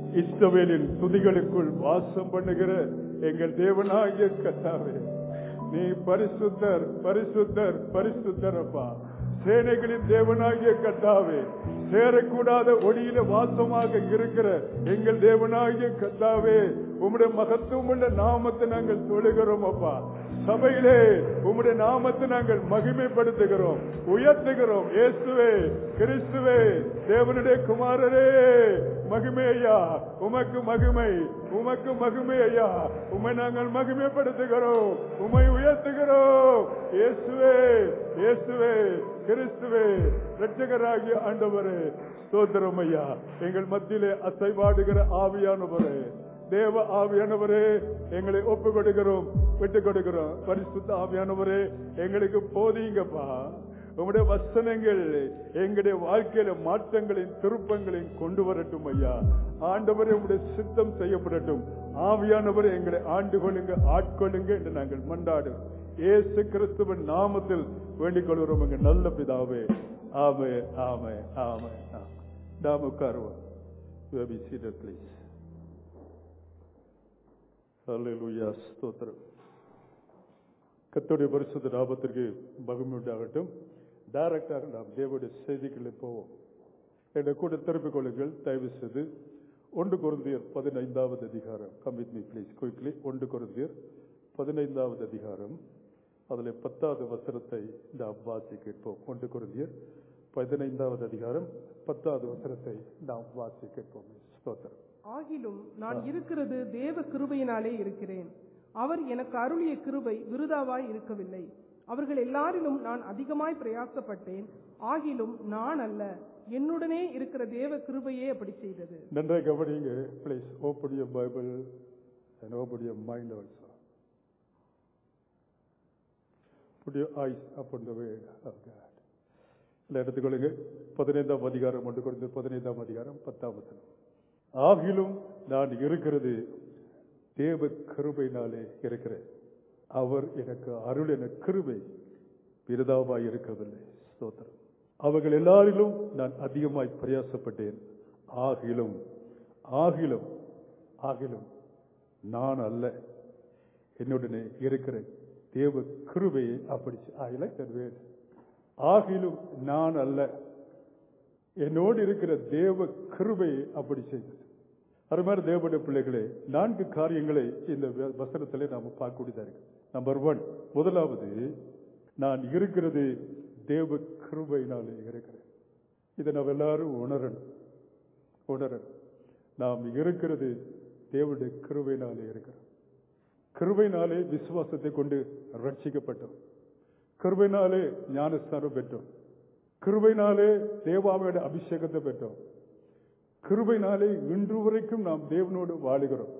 இஸ்ரவேலின் துதிகளுக்குள் வாசம் பண்ணுகிற எங்கள் தேவனாகிய கத்தாவே நீ பரிசுத்தர் பரிசுத்தர் பரிசுத்தர் அப்பா சேனைகளின் தேவனாகிய கத்தாவே சேரக்கூடாத ஒளியில வாசமாக இருக்கிற எங்கள் தேவனாகிய கத்தாவே உம்முடைய மகத்துவம் உள்ள நாமத்தை நாங்கள் தொழுகிறோம் அப்பா சபையிலே உம்முடைய நாமத்தை நாங்கள் மகிமைப்படுத்துகிறோம் உயர்த்துகிறோம் இயேசுவே கிறிஸ்துவே தேவனுடைய குமாரரே மகிமை ஐயா உமக்கு மகிமை உமக்கு மகிமை ஐயா உமை நாங்கள் மகிமைப்படுத்துகிறோம் உமை உயர்த்துகிறோம் இயேசுவே இயேசுவே கிறிஸ்துவே ரட்சகராகிய ஆண்டவரே ஸ்தோத்திரம் ஐயா எங்கள் மத்தியிலே அசைவாடுகிற ஆவியானவரே தேவ ஆவியானவரே எங்களை ஒப்பு கொடுக்கிறோம் விட்டு கொடுக்கிறோம் பரிசுத்த ஆவியானவரே எங்களுக்கு போதீங்கப்பா உங்களுடைய வசனங்கள் எங்களுடைய வாழ்க்கையில மாற்றங்களையும் திருப்பங்களையும் கொண்டு வரட்டும் ஐயா ஆண்டவரே உங்களுடைய சித்தம் செய்யப்படட்டும் ஆவியானவரை எங்களை ஆண்டு கொள்ளுங்க ஆட்கொள்ளுங்க என்று நாங்கள் மண்டாடும் ஏசு கிறிஸ்துவின் நாமத்தில் வேண்டிக் கொள்கிறோம் எங்க நல்ல பிதாவே ஆமே ஆமே ஆமே நாம் உட்காருவோம் Be seated, please. Hallelujah. ஸ்தோத்திரம் கத்தோடைய பரிசுத்த நாமத்திற்கு மகிமை உண்டாகட்டும் டைரக்டாக நாம் தேவனுடைய செய்திகளை போவோம் என்னை கூட திருப்பிக் கொள்ளுங்கள் தயவு செய்து ஒன்று குருந்தியர் பதினைந்தாவது அதிகாரம் கமிட் மீ ப்ளீஸ் குயிக்லி ஒன்று குருந்தியர் பதினைந்தாவது அதிகாரம் அதில் பத்தாவது வசனத்தை நாம் வாசி கேட்போம் ஒன்று குருந்தியர் பதினைந்தாவது அதிகாரம் பத்தாவது வசனத்தை நாம் வாசி கேட்போம் ஸ்தோத்திரம் ஆகிலும் நான் இருக்கிறது தேவ கிருபையினாலே இருக்கிறேன் அவர் எனக்கு அருளிய கிருபை விருதாவாய் இருக்கவில்லை அவர்கள் எல்லாரிலும் நான் அதிகமாய் பிரயாசப்பட்டேன் ஆகிலும் நான் அல்ல என்னுடனே இருக்கிற தேவ கிருபையே அப்படி செய்தது நன்றாக கவனிங்க please open your Bible and open your mind also Put your eyes upon the word of God. இல்லை எடுத்துக்கொள்ளுங்க பதினைந்தாம் அதிகாரம் ஒன்று கொடுத்து பதினைந்தாம் அதிகாரம் பத்தாம் வசனம் ஆகிலும் நான் இருக்கிறது தேவ கிருபையினாலே இருக்கிறேன் அவர் எனக்கு அருள் என கிருபை விருதாவாய் இருக்கவில்லை ஸ்தோத்திரம் அவர்கள் எல்லாரிலும் நான் அதிகமாய் பிரயாசப்பட்டேன் ஆகிலும் ஆகிலும் ஆகிலும் நான் அல்ல என்னுடனே இருக்கிற தேவ கிருபையை அப்படி ஐ லைக் தட் வேர்ட் ஆகிலும் நான் அல்ல என்னோடு இருக்கிற தேவ கிருபையை அப்படி செய்தது அருமையான தேவனுடைய பிள்ளைகளே நான்கு காரியங்களை இந்த வ- வசனத்திலே நாம பார்க்கக்கூடியதா இருக்கு நம்பர் ஒன் முதலாவது நான் இருக்கிறது தேவ கிருபையினாலே இருக்கிறேன் இதை நாம் எல்லாரும் உணரணும் உணரணும் நாம் இருக்கிறது தேவனுடைய கிருபையினாலே இருக்கிறோம் கிருபையினாலே விசுவாசத்தை கொண்டு ரட்சிக்கப்பட்டோம் கிருபையினாலே ஞானஸ்தானம் பெற்றோம் கிருபையினாலே தேவாவையோட அபிஷேகத்தை பெற்றோம் கிருபையினாலே இன்று வரைக்கும் நாம் தேவனோடு வாழுகிறோம்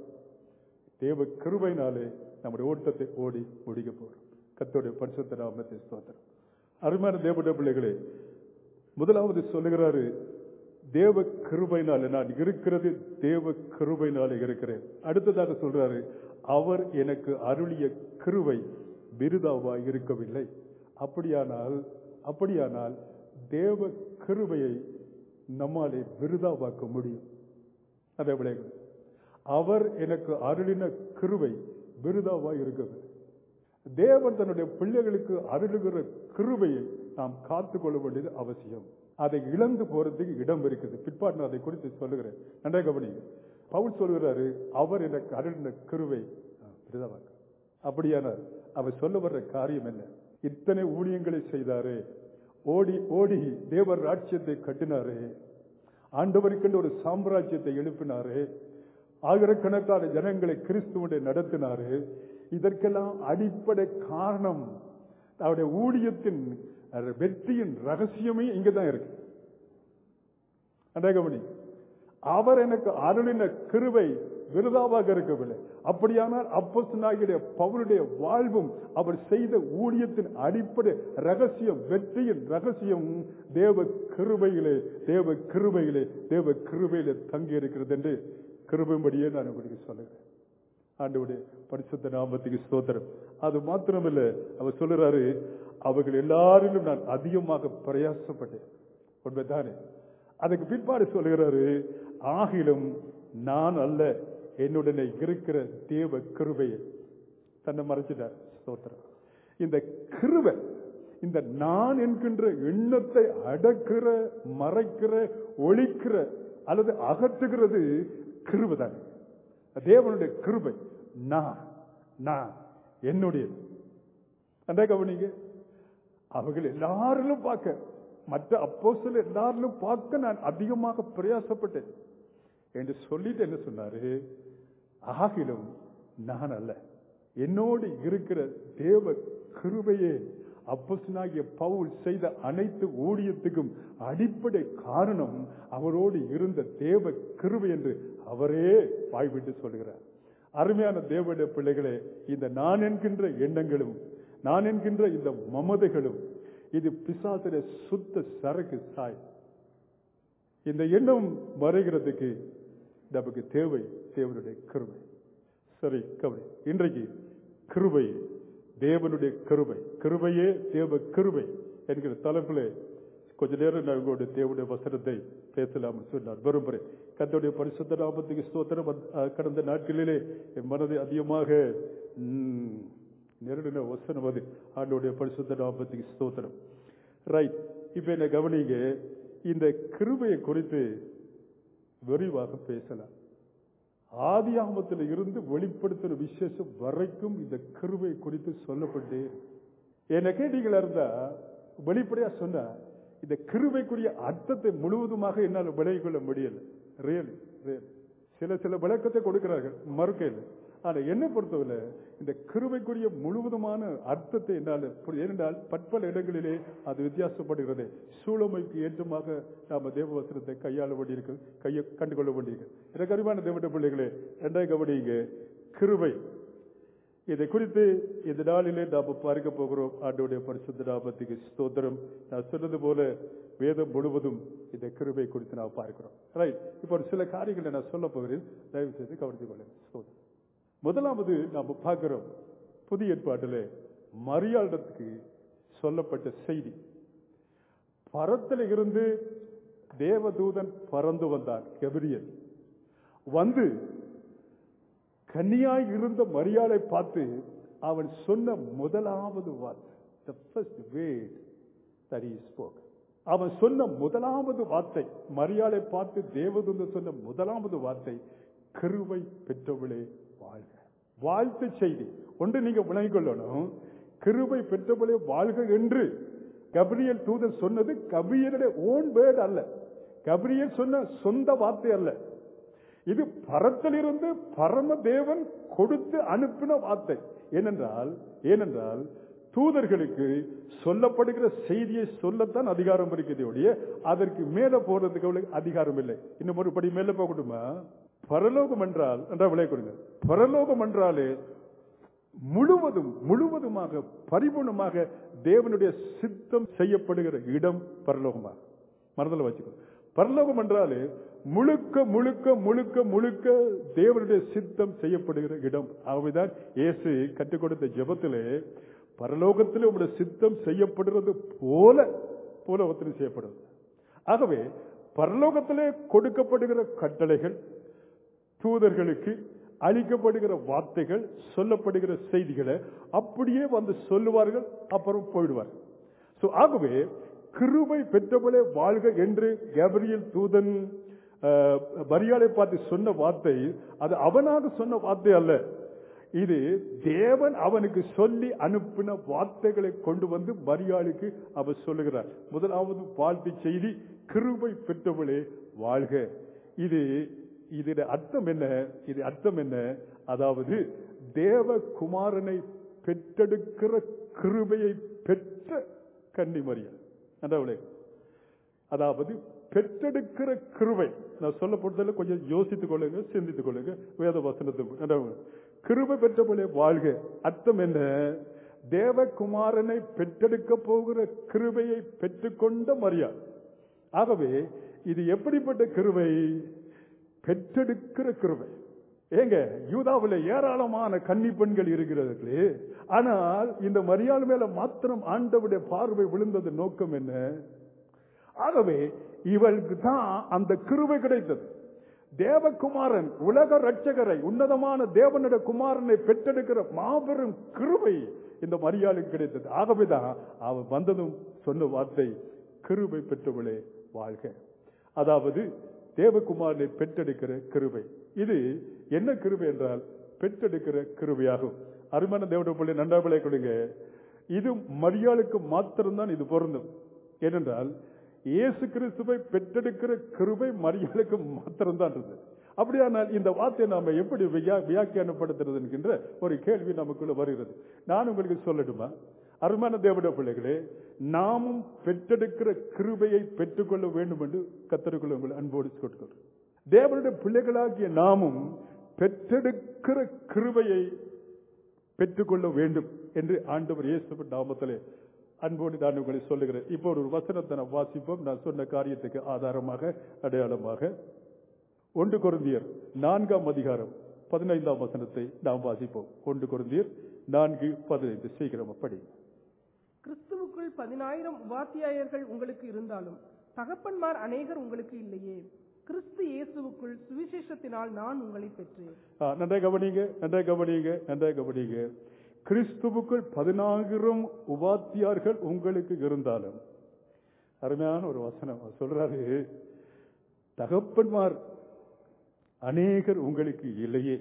தேவ கிருபையினாலே நம்முடைய ஓட்டத்தை ஓடி முடிக்க போறோம் கத்தோடைய பரிசுத்த நாமத்தை ஸ்தோத்திரம் அருமையான தேவனுடைய பிள்ளைகளே முதலாவது சொல்லுகிறாரு தேவ கிருபைனாலே நான் இருக்கிறது தேவ கிருபைனாலே இருக்கிறேன் அடுத்ததாக சொல்றாரு அவர் எனக்கு அருளிய கிருபை விருதாவாய் இருக்கவில்லை அப்படியானால் அப்படியானால் தேவ கிருபையை நம்மாலே விருதாவாக்க முடியும் அதை விளையாடு அவர் எனக்கு அருளின கிருபை விருதாவாய் இருக்கவில்லை தேவன் தன்னுடைய பிள்ளைகளுக்கு அருளுகிற கிருபையை நாம் காத்துக்கொள்ள வேண்டியது அவசியம் அதை இழந்து போறதுக்கு இடம் இருக்குது பிற்பாடு நான் அதை குறித்து சொல்லுகிறேன் நன்றாக கவனிங்க பவுல் சொல்கிறாரு அவர் எனக்கு அருளின கிருபை விருதாவாக்க அப்படியானால் அவர் சொல்ல வர்ற காரியம் என்ன இத்தனை ஊழியங்களை செய்தாரே ஓடி ஓடி தேவர் ராட்சியத்தை கட்டினாரே ஆண்டவருக்கென்று ஒரு சாம்ராஜ்யத்தை எழுப்பினாரே ஆயிரக்கணக்கான ஜனங்களை கிறிஸ்துவனை நடத்தினாரு இதற்கெல்லாம் அடிப்படை காரணம் அவருடைய ஊழியத்தின் அஹ், வெற்றியின் ரகசியமே இங்கதான் இருக்கு அண்டா கவனி அவர் எனக்கு அருளின கிருபை விருதாவாக இருக்கவில்லை அப்படியானால் அப்போஸ்தலனாகிய பவுலுடைய வாழ்வும் அவர் செய்த ஊழியத்தின் அடிப்படை ரகசியம் வெற்றியின் ரகசியம் தேவ கிருபையிலே தேவ கிருபையிலே தேவ கிருபையிலே தங்கி இருக்கிறது என்று கிருபைப்படியே நான் உங்களுக்கு சொல்லுகிறேன் ஆண்டவருடைய பரிசுத்த நாமத்துக்கு ஸ்தோத்திரம் அது மாத்திரமில்ல அவர் சொல்லுறாரு அவர்கள் எல்லாரிலும் நான் அதிகமாக பிரயாசப்பட்டேன் உண்மைதானே அதுக்கு பிற்பாடு சொல்லுகிறாரு ஆகிலும் நான் அல்ல என்னுடனே இருக்கிற தேவ கிருபையை தன்னை மறைச்சிட்டார் ஸ்தோத்திரம் இந்த கிருபை இந்த நான் என்கின்ற எண்ணத்தை அடக்கிற மறைக்கிற ஒழிக்கிற அல்லது அகற்றுகிறது கிருபை தான் தேவனுடைய கிருபை நான் நான் என்னுடையது அந்த கவனிங்க அவர்கள் எல்லாரிலும் பார்க்க மற்ற அப்போ எல்லாரிலும் பார்க்க நான் அதிகமாக பிரயாசப்பட்டேன் என்று சொல்லிட்டு என்ன சொன்னாரு ஆகிலும் நான் அல்ல என்னோடு இருக்கிற தேவ கிருபையே அப்போஸ்தலனாகிய பவுல் செய்த அனைத்து ஊழியத்துக்கும் அடிப்படை காரணம் அவரோடு இருந்த தேவ கிருபை என்று அவரே வாய்விட்டு சொல்கிறார் அருமையான தேவனுடைய பிள்ளைகளே இந்த நான் என்கின்ற எண்ணங்களும் நான் என்கின்ற இந்த மமதைகளும் இது பிசாசுடைய சுத்த சரக்கு சாய் இந்த எண்ணம் மறைகிறதுக்கு நமக்கு தேவை தேவனுடைய கிருபை சரி கவலை இன்றைக்கு கிருபை தேவனுடைய கிருபை கிருபையே தேவ கிருபை என்கிற தலைப்பிலே கொஞ்ச நேரம் நான் உங்களுடைய தேவனுடைய வசனத்தை பேசலாம் சொன்னார் வெறும்பறை கத்தோடைய பரிசுத்த நாமத்துக்கு ஸ்தோத்திரம் அந்த- அஹ் கடந்த நாட்களிலே என் மனதை அதிகமாக ம், நெருடின வசனம் அது ஆண்டோடைய பரிசுத்த நாமத்துக்கு ஸ்தோத்திரம் ரைட் இப்ப என்ன கவனிங்க இந்த கிருபையை குறித்து விரிவாக பேசலாம் ஆதியாமத்தில் இருந்து வெளிப்படுத்துற விசேஷம் வரைக்கும் இந்த கிருபை குறித்து சொல்லப்பட்டே இருக்கு. என்ன கேட்டீங்களா இருந்தா வெளிப்படையா சொன்னா இந்த கிருபைக்குரிய அர்த்தத்தை முழுவதுமாக என்னால் விளங்கிக் கொள்ள முடியல ரியல் ரியல் சில சில விளக்கத்தை கொடுக்கிறார்கள் மறுக்கையில் ஆனா என்ன பொறுத்தவரை இந்த கிருபைக்குரிய முழுவதுமான அர்த்தத்தை என்னால் புரி- ஏனென்றால் பற்பல இடங்களிலே அது வித்தியாசப்படுகிறது சூழமைக்கு ஏற்றமாக நாம தேவவசனத்தை கையாள வேண்டியிருக்கு கையை கண்டுகொள்ள வேண்டியிருக்கு எனக்கு அறிவான தேவட்ட பிள்ளைகளே ரெண்டாவது கவனிங்க கிருபை இதை குறித்து இந்த நாளிலே நாம் பார்க்க போகிறோம் ஆண்டோடைய பரிசுத்த நாமத்துக்கு ஸ்தோத்திரம் நான் சொன்னது போல வேதம் முழுவதும் இந்த கிருபை குறித்து நாம் பார்க்கிறோம் ரைட் இப்போ ஒரு சில காரியங்களை நான் சொல்ல போகிறேன் தயவு செய்து கவனித்துக் கொள்ளுங்க ஸ்தோத்திரம் முதலாவது நாம் பார்க்கிறோம் புதிய ஏற்பாட்டிலே மரியாதத்துக்கு சொல்லப்பட்ட செய்தி பரத்தில் இருந்து தேவதூதன் பறந்து வந்தான் கெபிரியல் வந்து கன்னியாய் இருந்த மரியாதை பார்த்து அவன் சொன்ன முதலாவது வார்த்தை the first word that he spoke அவன் சொன்ன முதலாவது வார்த்தை மரியாதை பார்த்து தேவதுந்து சொன்ன முதலாவது வார்த்தை கிருவை பெற்றவளே வாழ்க வாழ்த்து செய்தி ஒன்று நீங்க விளங்கிக் கொள்ளணும் கிருபை பெற்றவளே வாழ்க என்று கபிரியல் தூதன் சொன்னது கபிரியலுடைய ஓன் வேர்டு அல்ல கபிரியல் சொன்ன சொந்த வார்த்தை அல்ல இது பரத்திலிருந்து பரம தேவன் கொடுத்து அனுப்பின வார்த்தை ஏனென்றால் ஏனென்றால் தூதர்களுக்கு சொல்லப்படுகிற செய்தியை சொல்லத்தான் அதிகாரம் இருக்கிறதே ஒழிய அதற்கு மேல போறதுக்கு அவளுக்கு அதிகாரம் இல்லை இன்னும் ஒரு படி மேல போகட்டுமா பரலோகம் என்றால் என்றா விளை கொடுங்க பரலோகம் என்றாலே முழுவதும் முழுவதுமாக பரிபூர்ணமாக தேவனுடைய சித்தம் செய்யப்படுகிற இடம் பரலோகமாக மனதில் வச்சுக்கோ பரலோகம் என்றாலே முழுக்க முழுக்க முழுக்க முழுக்க தேவனுடைய சித்தம் செய்யப்படுகிற இடம் ஆகவேதான் இயேசு கற்றுக் கொடுத்த ஜெபத்திலே பரலோகத்திலே உங்களுடைய சித்தம் செய்யப்படுறது போல பூலோகத்திலும் செய்யப்படுறது ஆகவே பரலோகத்திலே கொடுக்கப்படுகிற கட்டளைகள் தூதர்களுக்கு அளிக்கப்படுகிற வார்த்தைகள் சொல்லப்படுகிற செய்திகளை அப்படியே வந்து சொல்லுவார்கள் அப்புறம் போயிடுவார்கள் So, ஆகவே கிருபை பெற்றவளே வாழ்க என்று கேப்ரியல் தூதன் அஹ், மரியாதை பார்த்து சொன்ன வார்த்தை அது அவனாக சொன்ன வார்த்தை அல்ல இது தேவன் அவனுக்கு சொல்லி அனுப்பின வார்த்தைகளை கொண்டு வந்து மரியாளுக்கு அவர் சொல்லுகிறார் முதலாவது வாழ்த்து செய்தி கிருபை பெற்றவளே வாழ்க இது இதோட அர்த்தம் என்ன இது அர்த்தம் என்ன அதாவது தேவகுமாரனை பெற்றெடுக்கிற கிருபையை பெற்ற கன்னிமரியா அந்தவளே அதாவது பெற்றெடுக்கிற கிருபை நான் சொல்ல பொறுத்தல கொஞ்சம் யோசித்துக் கொள்ளுங்க சிந்தித்துக் கொள்ளுங்க வேத வசனத்துக்கு அதாவது, கிருபை பெற்றவளே வாழ்க அர்த்தம் என்ன தேவகுமாரனை பெற்றெடுக்க போகிற கிருபையை பெற்றுக்கொண்ட மரியா ஆகவே இது எப்படிப்பட்ட கிருபை பெற்றெடுக்கிற கிருபை ஏங்க யூதாவில் ஏராளமான கன்னி பெண்கள் இருக்கிறது ஆனால் இந்த மரியாள் மேல மாத்திரம் ஆண்டவுடைய பார்வை விழுந்தது நோக்கம் என்ன ஆகவே இவளுக்கு தான் அந்த கிருபை கிடைத்தது தேவகுமாரன் உலக ரட்சகரை உன்னதமான தேவனுடைய குமாரனை பெற்றெடுக்கிற மாபெரும் கிருபை இந்த மரியாளுக்கு கிடைத்தது ஆகவேதான் அவன் வந்ததும் சொன்ன வார்த்தை கிருபை பெற்றவளே வாழ்க அதாவது தேவகுமாரனை பெற்றெடுக்கிற கிருபை இது என்ன கிருபை என்றால் பெற்றெடுக்கிற கிருபையாகும் அருமையான தேவனுடைய பிள்ளை நன்றாபிளை கொடுங்க இது மரியாளுக்கு மாத்திரம்தான் இது பொருந்தும் ஏனென்றால் இயேசு கிறிஸ்துவை பெற்றெடுக்கிற கிருபை மரியாளுக்கு மாத்திரம்தான் இருந்தது அப்படியானால் இந்த வார்த்தையை நாம எப்படி வியா- வியாக்கியானப்படுத்துறது என்கின்ற ஒரு கேள்வி நமக்குள்ள வருகிறது நான் உங்களுக்கு சொல்லட்டுமா அருமையான தேவனுடைய பிள்ளைகளே நாமும் பெற்றெடுக்கிற கிருபையை பெற்றுக்கொள்ள வேண்டும் என்று கத்தருக்குள்ள உங்களை அன்போடு கொடுக்கிறோம் தேவனுடைய பிள்ளைகளாகிய நாமும் பெற்றெடுக்கிற கிருபையை பெற்றுக்கொள்ள வேண்டும் என்று ஆண்டவர் இயேசு நாமத்திலே அன்போடு நான் உங்களை சொல்லுகிறேன் இப்போ ஒரு வசனத்தை நான் வாசிப்போம் நான் சொன்ன காரியத்துக்கு ஆதாரமாக அடையாளமாக ஒன்று கொருந்தியர் நான்காம் அதிகாரம் பதினைந்தாம் வசனத்தை நாம் வாசிப்போம் ஒன்று கொருந்தியர் நான்கு பதினைந்து சீக்கிரம் அப்படி கிறிஸ்துவுக்குள் பதினாயிரம் உபாத்தியாயர்கள் உங்களுக்கு இருந்தாலும் தகப்பன்மார் அநேகர் உங்களுக்கு இல்லையே கிறிஸ்து இயேசுவுக்குள் சுவிசேஷத்தினால் நான் உங்களை பெற்றேன் ஆ, நன்றாக கவனிங்க நன்றாக கவனிங்க நன்றாக கவனிங்க கிறிஸ்துவுக்குள் பதினாயிரம் உபாத்தியார்கள் உங்களுக்கு இருந்தாலும் அருமையான ஒரு வசனம் அவர் சொல்றாரு தகப்பன்மார் அநேகர் உங்களுக்கு இல்லையே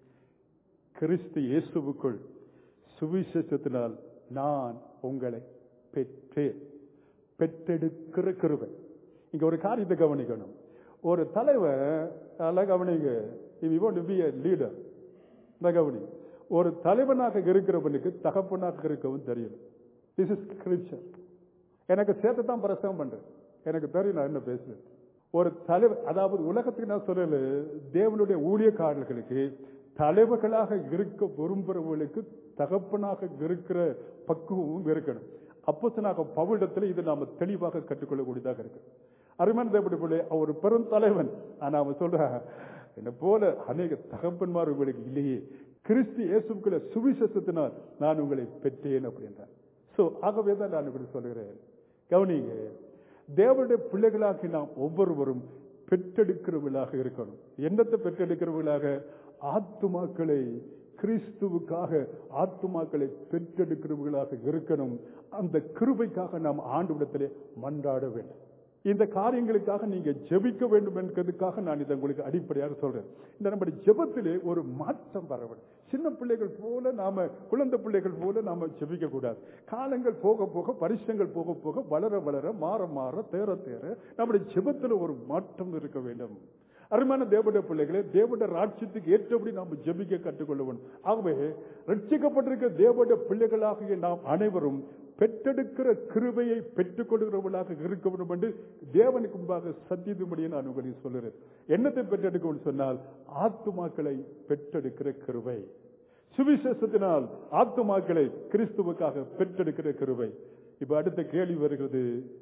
கிறிஸ்து இயேசுவுக்குள் சுவிசேஷத்தினால் நான் உங்களை பெற்றேன் பெற்றெடுக்கிற கிருபை இங்க ஒரு காரியத்தை கவனிக்கணும் ஒரு தலைவர் நல்லா கவனிங்க if you want to be a leader நல்லா கவனி ஒரு தலைவனாக இருக்கிறவனுக்கு தகப்பனாக இருக்கவும் தெரியும் திஸ் இஸ் ஸ்கிரிப்சர் எனக்கு சேர்த்து தான் பிரசவம் பண்றேன் எனக்கு தெரியும் நான் என்ன பேசுறேன் ஒரு தலைவர் அதாவது உலகத்துக்கு நான் சொல்லல தேவனுடைய ஊழியக்காரர்களுக்கு தலைவர்களாக இருக்க விரும்புறவர்களுக்கு தகப்பனாக இருக்கிற பக்குவமும் இருக்கணும் அப்போசனாக பவுடத்தில் இது நாம தெளிவாக கற்றுக்கொள்ளக்கூடியதாக இருக்கு அருமையான தேவனுடைய பிள்ளை அவர் பெரும் தலைவன் ஆனா அவன் சொல்ற என்ன போல அநேக தகப்பன்மார் உங்களுக்கு இல்லையே கிறிஸ்து இயேசுக்குள்ள சுவிசேஷத்தினால் நான் உங்களை பெற்றேன் அப்படின்றார் சோ ஆகவே தான் நான் இப்படி சொல்கிறேன் கவனிங்க தேவனுடைய பிள்ளைகளாகி நாம் ஒவ்வொருவரும் பெற்றெடுக்கிறவர்களாக இருக்கணும் என்னத்தை பெற்றெடுக்கிறவர்களாக ஆத்துமாக்களை கிறிஸ்துவுக்காக ஆத்துமாக்களை பெற்றெடுக்கிறவர்களாக இருக்கணும் அந்த கிருபைக்காக நாம் ஆண்டு மன்றாட வேண்டும் இந்த காரியங்களுக்காக நீங்க ஜெபிக்க வேண்டும் என்பதற்காக நான் இதை உங்களுக்கு அடிப்படையாக சொல்றேன் இந்த நம்முடைய ஜெபத்திலே ஒரு மாற்றம் வர வேண்டும் சின்ன பிள்ளைகள் போல நாம குழந்தை பிள்ளைகள் போல நாம ஜெபிக்க கூடாது காலங்கள் போக போக பரிசங்கள் போக போக வளர வளர மாற மாற தேர தேர நம்முடைய ஜெபத்துல ஒரு மாற்றம் இருக்க வேண்டும் அருமையான தேவனுடைய பிள்ளைகளே தேவனுடைய ராட்சியத்துக்கு ஏற்றபடி நாம் ஜெபிக்க கற்றுக்கொள்ள வேண்டும் ஆகவே ரட்சிக்கப்பட்டிருக்க தேவனுடைய பிள்ளைகளாகிய நாம் அனைவரும் பெற்றெடுக்கிற கிருபையை பெற்றுக் கொடுக்கிறவர்களாக இருக்க வேண்டும் என்று தேவனுக்கு முன்பாக சத்தியதுபடியே நான் உங்களுக்கு சொல்லுறேன் என்னத்தை பெற்றெடுக்க சொன்னால் ஆத்துமாக்களை பெற்றெடுக்கிற கிருபை சுவிசேஷத்தினால் ஆத்துமாக்களை கிறிஸ்துவுக்காக பெற்றெடுக்கிற கிருபை இப்ப அடுத்த கேள்வி வருகிறது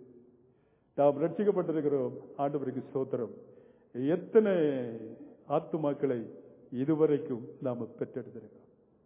நாம் ரட்சிக்கப்பட்டிருக்கிறோம் ஆண்டவருக்கு சோத்திரம் எத்தனை ஆத்துமாக்களை இதுவரைக்கும் நாம பெற்றெடுத்திருக்கிறோம்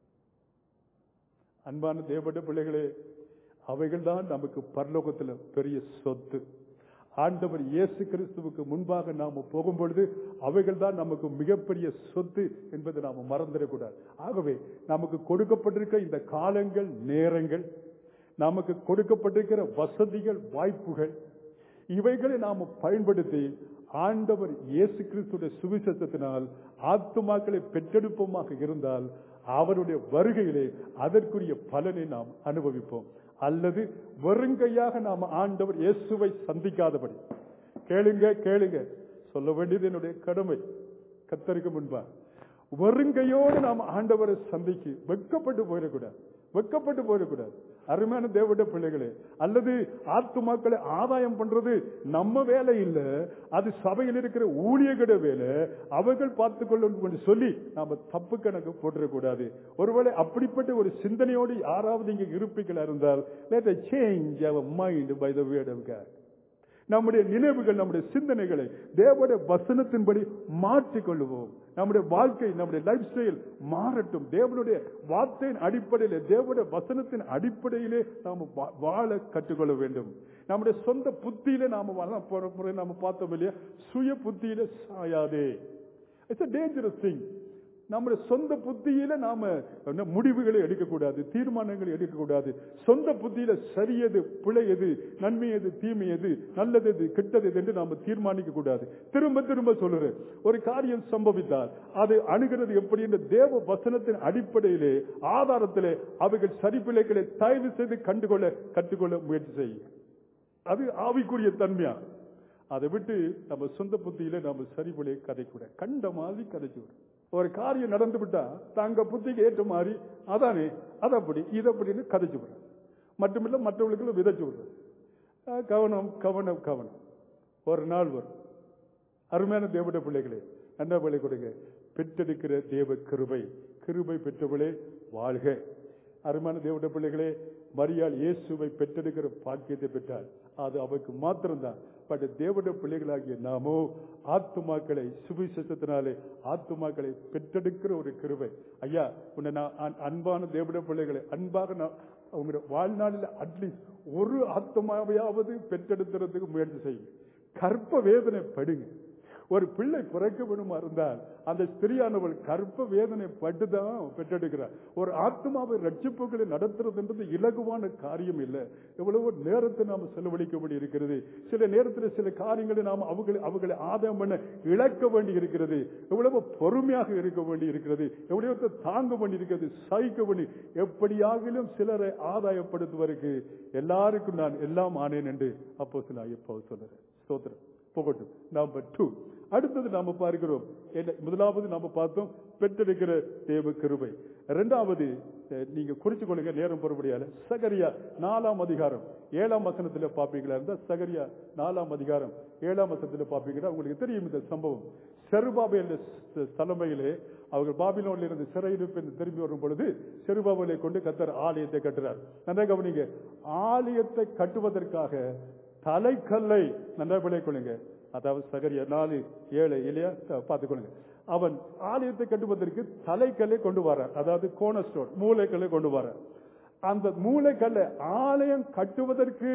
அன்பான தேவப்பட்ட பிள்ளைகளே அவைகள் தான் நமக்கு பரலோகத்துல பெரிய சொத்து ஆண்டவர் இயேசு கிறிஸ்துவுக்கு முன்பாக நாம போகும் பொழுது அவைகள் தான் நமக்கு மிகப்பெரிய சொத்து என்பதை நாம மறந்துடக்கூடாது ஆகவே நமக்கு கொடுக்கப்பட்டிருக்க இந்த காலங்கள் நேரங்கள் நமக்கு கொடுக்கப்பட்டிருக்கிற வசதிகள் வாய்ப்புகள் இவைகளை நாம பயன்படுத்தி ஆண்டவர் இயேசு கிறிஸ்துடைய சுவிசேஷத்தினால் ஆத்துமாக்களை பெற்றெடுப்போமாக இருந்தால் அவருடைய வருகையிலே அதற்குரிய பலனை நாம் அனுபவிப்போம் அல்லது வருங்கையாக நாம் ஆண்டவர் இயேசுவை சந்திக்காதபடி கேளுங்க கேளுங்க சொல்ல வேண்டியது என்னுடைய கடமை கத்தருக்கு முன்பா வருங்கையோடு நாம் ஆண்டவரை சந்திக்கு வெட்கப்பட்டு போயிடக்கூடாது வெட்கப்பட்டு போயிடக்கூடாது அருமையான தேவட பிள்ளைகளே அல்லது ஆத்துமாக்களை ஆதாயம் பண்றது நம்ம வேலை இல்ல அது சபையில் இருக்கிற ஊழியர்கள வேலை அவர்கள் பார்த்துக் கொள்ளும் சொல்லி நாம தப்பு கணக்கு போட்டுறக்கூடாது ஒருவேளை அப்படிப்பட்ட ஒரு சிந்தனையோடு யாராவது இங்க இருப்பீங்களா இருந்தால் let us change our mind by the word of God நம்முடைய நினைவுகள் நம்முடைய சிந்தனைகளை தேவனுடைய வசனத்தின்படி மாற்றிக்கொள்வோம் நம்முடைய வாழ்க்கை நம்முடைய லைஃப் ஸ்டைல் மாறட்டும் தேவனுடைய வார்த்தையின் அடிப்படையிலே தேவனுடைய வசனத்தின் அடிப்படையிலே நாம் வா- வாழ கற்றுக்கொள்ள வேண்டும் நம்முடைய சொந்த புத்தியில நாம வாழ போற முறை நாம பார்த்தோம் இல்லையா சுய புத்தியில சாயாதே இட்ஸ் a dangerous திங் நம்முடைய சொந்த புத்தியில நாம என்ன, முடிவுகளை எடுக்கக்கூடாது தீர்மானங்களை எடுக்கக்கூடாது சொந்த புத்தியில சரியது பிழை எது நன்மை எது தீமை எது நல்லது எது கெட்டது எது என்று நாம தீர்மானிக்க கூடாது திரும்ப திரும்ப சொல்லுறேன் ஒரு காரியம் சம்பவித்தால் அது அணுகிறது எப்படி என்ற தேவ வசனத்தின் அடிப்படையிலே ஆதாரத்திலே அவைகள் சரிப்பிழைகளை தயவு செய்து கண்டுகொள்ள கற்றுக்கொள்ள முயற்சி செய்யும் அது ஆவிக்குரிய தன்மையா அதை விட்டு நம்ம சொந்த புத்தியில நம்ம சரிபொழியை கதைக்கூட கண்ட மாதிரி கதைச்சு விடும். ஒரு காரியம் நடந்து விட்டா தங்க புத்திக்கு ஏற்ற மாதிரி அதானே அது அப்படி இது அப்படின்னு கதைச்சு விடுறோம் மட்டுமில்ல மற்றவர்களுக்கு விதைச்சு விடுறோம் அஹ் கவனம் கவனம் கவனம் ஒரு நாள் வரும் அருமையான தேவட பிள்ளைகளே என்ன பிள்ளை கொடுங்க பெற்றெடுக்கிற தேவ கிருபை கிருபை பெற்றவளே வாழ்க அருமையான தேவட பிள்ளைகளே மரியாள் இயேசுவை பெற்றெடுக்கிற பாக்கியத்தை பெற்றார் அது அவருக்கு மாத்திரம்தான் பட் தேவட பிள்ளைகளாகிய நாமோ ஆத்துமாக்களை சுவிசேஷத்தினாலே ஆத்துமாக்களை பெற்றெடுக்கிற ஒரு கிருபை ஐயா உன்னை நான் அன்- அன்பான தேவட பிள்ளைகளை அன்பாக நான் உங்களுடைய வாழ்நாளில் அட்லீஸ்ட் ஒரு ஆத்மாவையாவது பெற்றெடுக்கிறதுக்கு முயற்சி செய்யுங்க கற்ப வேதனை படுங்க ஒரு பிள்ளை பிறக்க வேணுமா இருந்தால் அந்த ஸ்திரியானவள் கற்ப வேதனை பட்டுதான் பெற்றெடுக்கிறார் ஒரு ஆத்மாவை ரட்சிப்புகளை நடத்துறதுன்றது இலகுவான காரியம் இல்லை எவ்வளவோ நேரத்தை நாம் செலவழிக்க வேண்டி இருக்கிறது சில நேரத்தில் சில காரியங்களை நாம் அவங்களை அவங்களை ஆதாயம் பண்ண இழக்க வேண்டி இருக்கிறது எவ்வளவு பொறுமையாக இருக்க வேண்டி இருக்கிறது எவ்வளவு தாங்க வேண்டி இருக்கிறது சகிக்க வேண்டி எப்படியாகிலும் சிலரை ஆதாயப்படுத்துவதற்கு எல்லாருக்கும் நான் எல்லாம் ஆனேன் என்று அப்போ சில ஐயப்பா சொல்லுறேன் ஸ்தோத்திரம் போகட்டும் நம்பர் டூ அடுத்தது நாம பார்க்கிறோம் என்ன- முதலாவது நாம பார்த்தோம் பெற்றெடுக்கிற தேவ கிருபை இரண்டாவது அஹ், நீங்க குறிச்சு கொள்ளுங்க நேரம் பொறுபடியால சகரியா நாலாம் அதிகாரம் ஏழாம் வசனத்துல பாப்பீங்களா இருந்தா சகரியா நாலாம் அதிகாரம் ஏழாம் வசனத்துல பாப்பீங்கன்னா உங்களுக்கு தெரியும் இந்த சம்பவம் செருபாபேல் தலைமையிலே அவர்கள் பாபிலோனில் இருந்து சிறையிருப்பு என்று திரும்பி வரும் பொழுது செருபாபேலை கொண்டு கத்தர் ஆலயத்தை கட்டுறார் நன்றா கவனிங்க ஆலயத்தை கட்டுவதற்காக தலைக்கல்லை நன்றா விளை கொள்ளுங்க அதாவது சகரியா நாலு ஏழு இல்லையா த- பார்த்துக்கொள்ளுங்க அவன் ஆலயத்தை கட்டுவதற்கு தலைக்கல்லை கொண்டு வரார் அதாவது கோனஸ்டோன் மூளைக்கல்லை கொண்டு வரார் அந்த மூளைக்கல்லை ஆலயம் கட்டுவதற்கு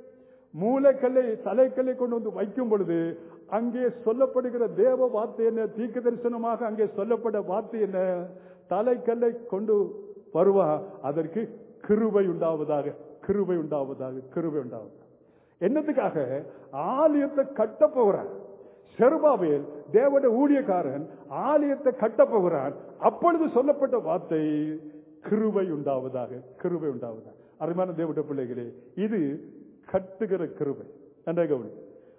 மூளைக்கல்லை தலைக்கல்லை கொண்டு வந்து வைக்கும் பொழுது அங்கே சொல்லப்படுகிற தேவ வார்த்தை என்ன தீர்க்க தரிசனமாக அங்கே சொல்லப்பட்ட வார்த்தை என்ன தலைக்கல்லை கொண்டு வருவா அதற்கு கிருபை உண்டாவதாக கிருபை உண்டாவதாக கிருபை உண்டாவதாக என்னத்துக்காக ஆலயத்தை கட்ட போகிறான் செருபாவேல் தேவனுடைய ஊழியக்காரன் ஆலயத்தை கட்ட போகிறான் அப்பொழுது சொல்லப்பட்ட வார்த்தை கிருபை உண்டாவதாக கிருபை உண்டாவதாக அருமையான தேவனுடைய பிள்ளைகளே இது கட்டுகிற கிருபை நன்றா கவனி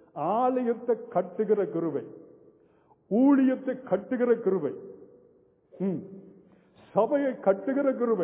ஆலயத்தை கட்டுகிற கிருபை ஊழியத்தை கட்டுகிற கிருபை ம். சபையை கட்டுகிற கிருபை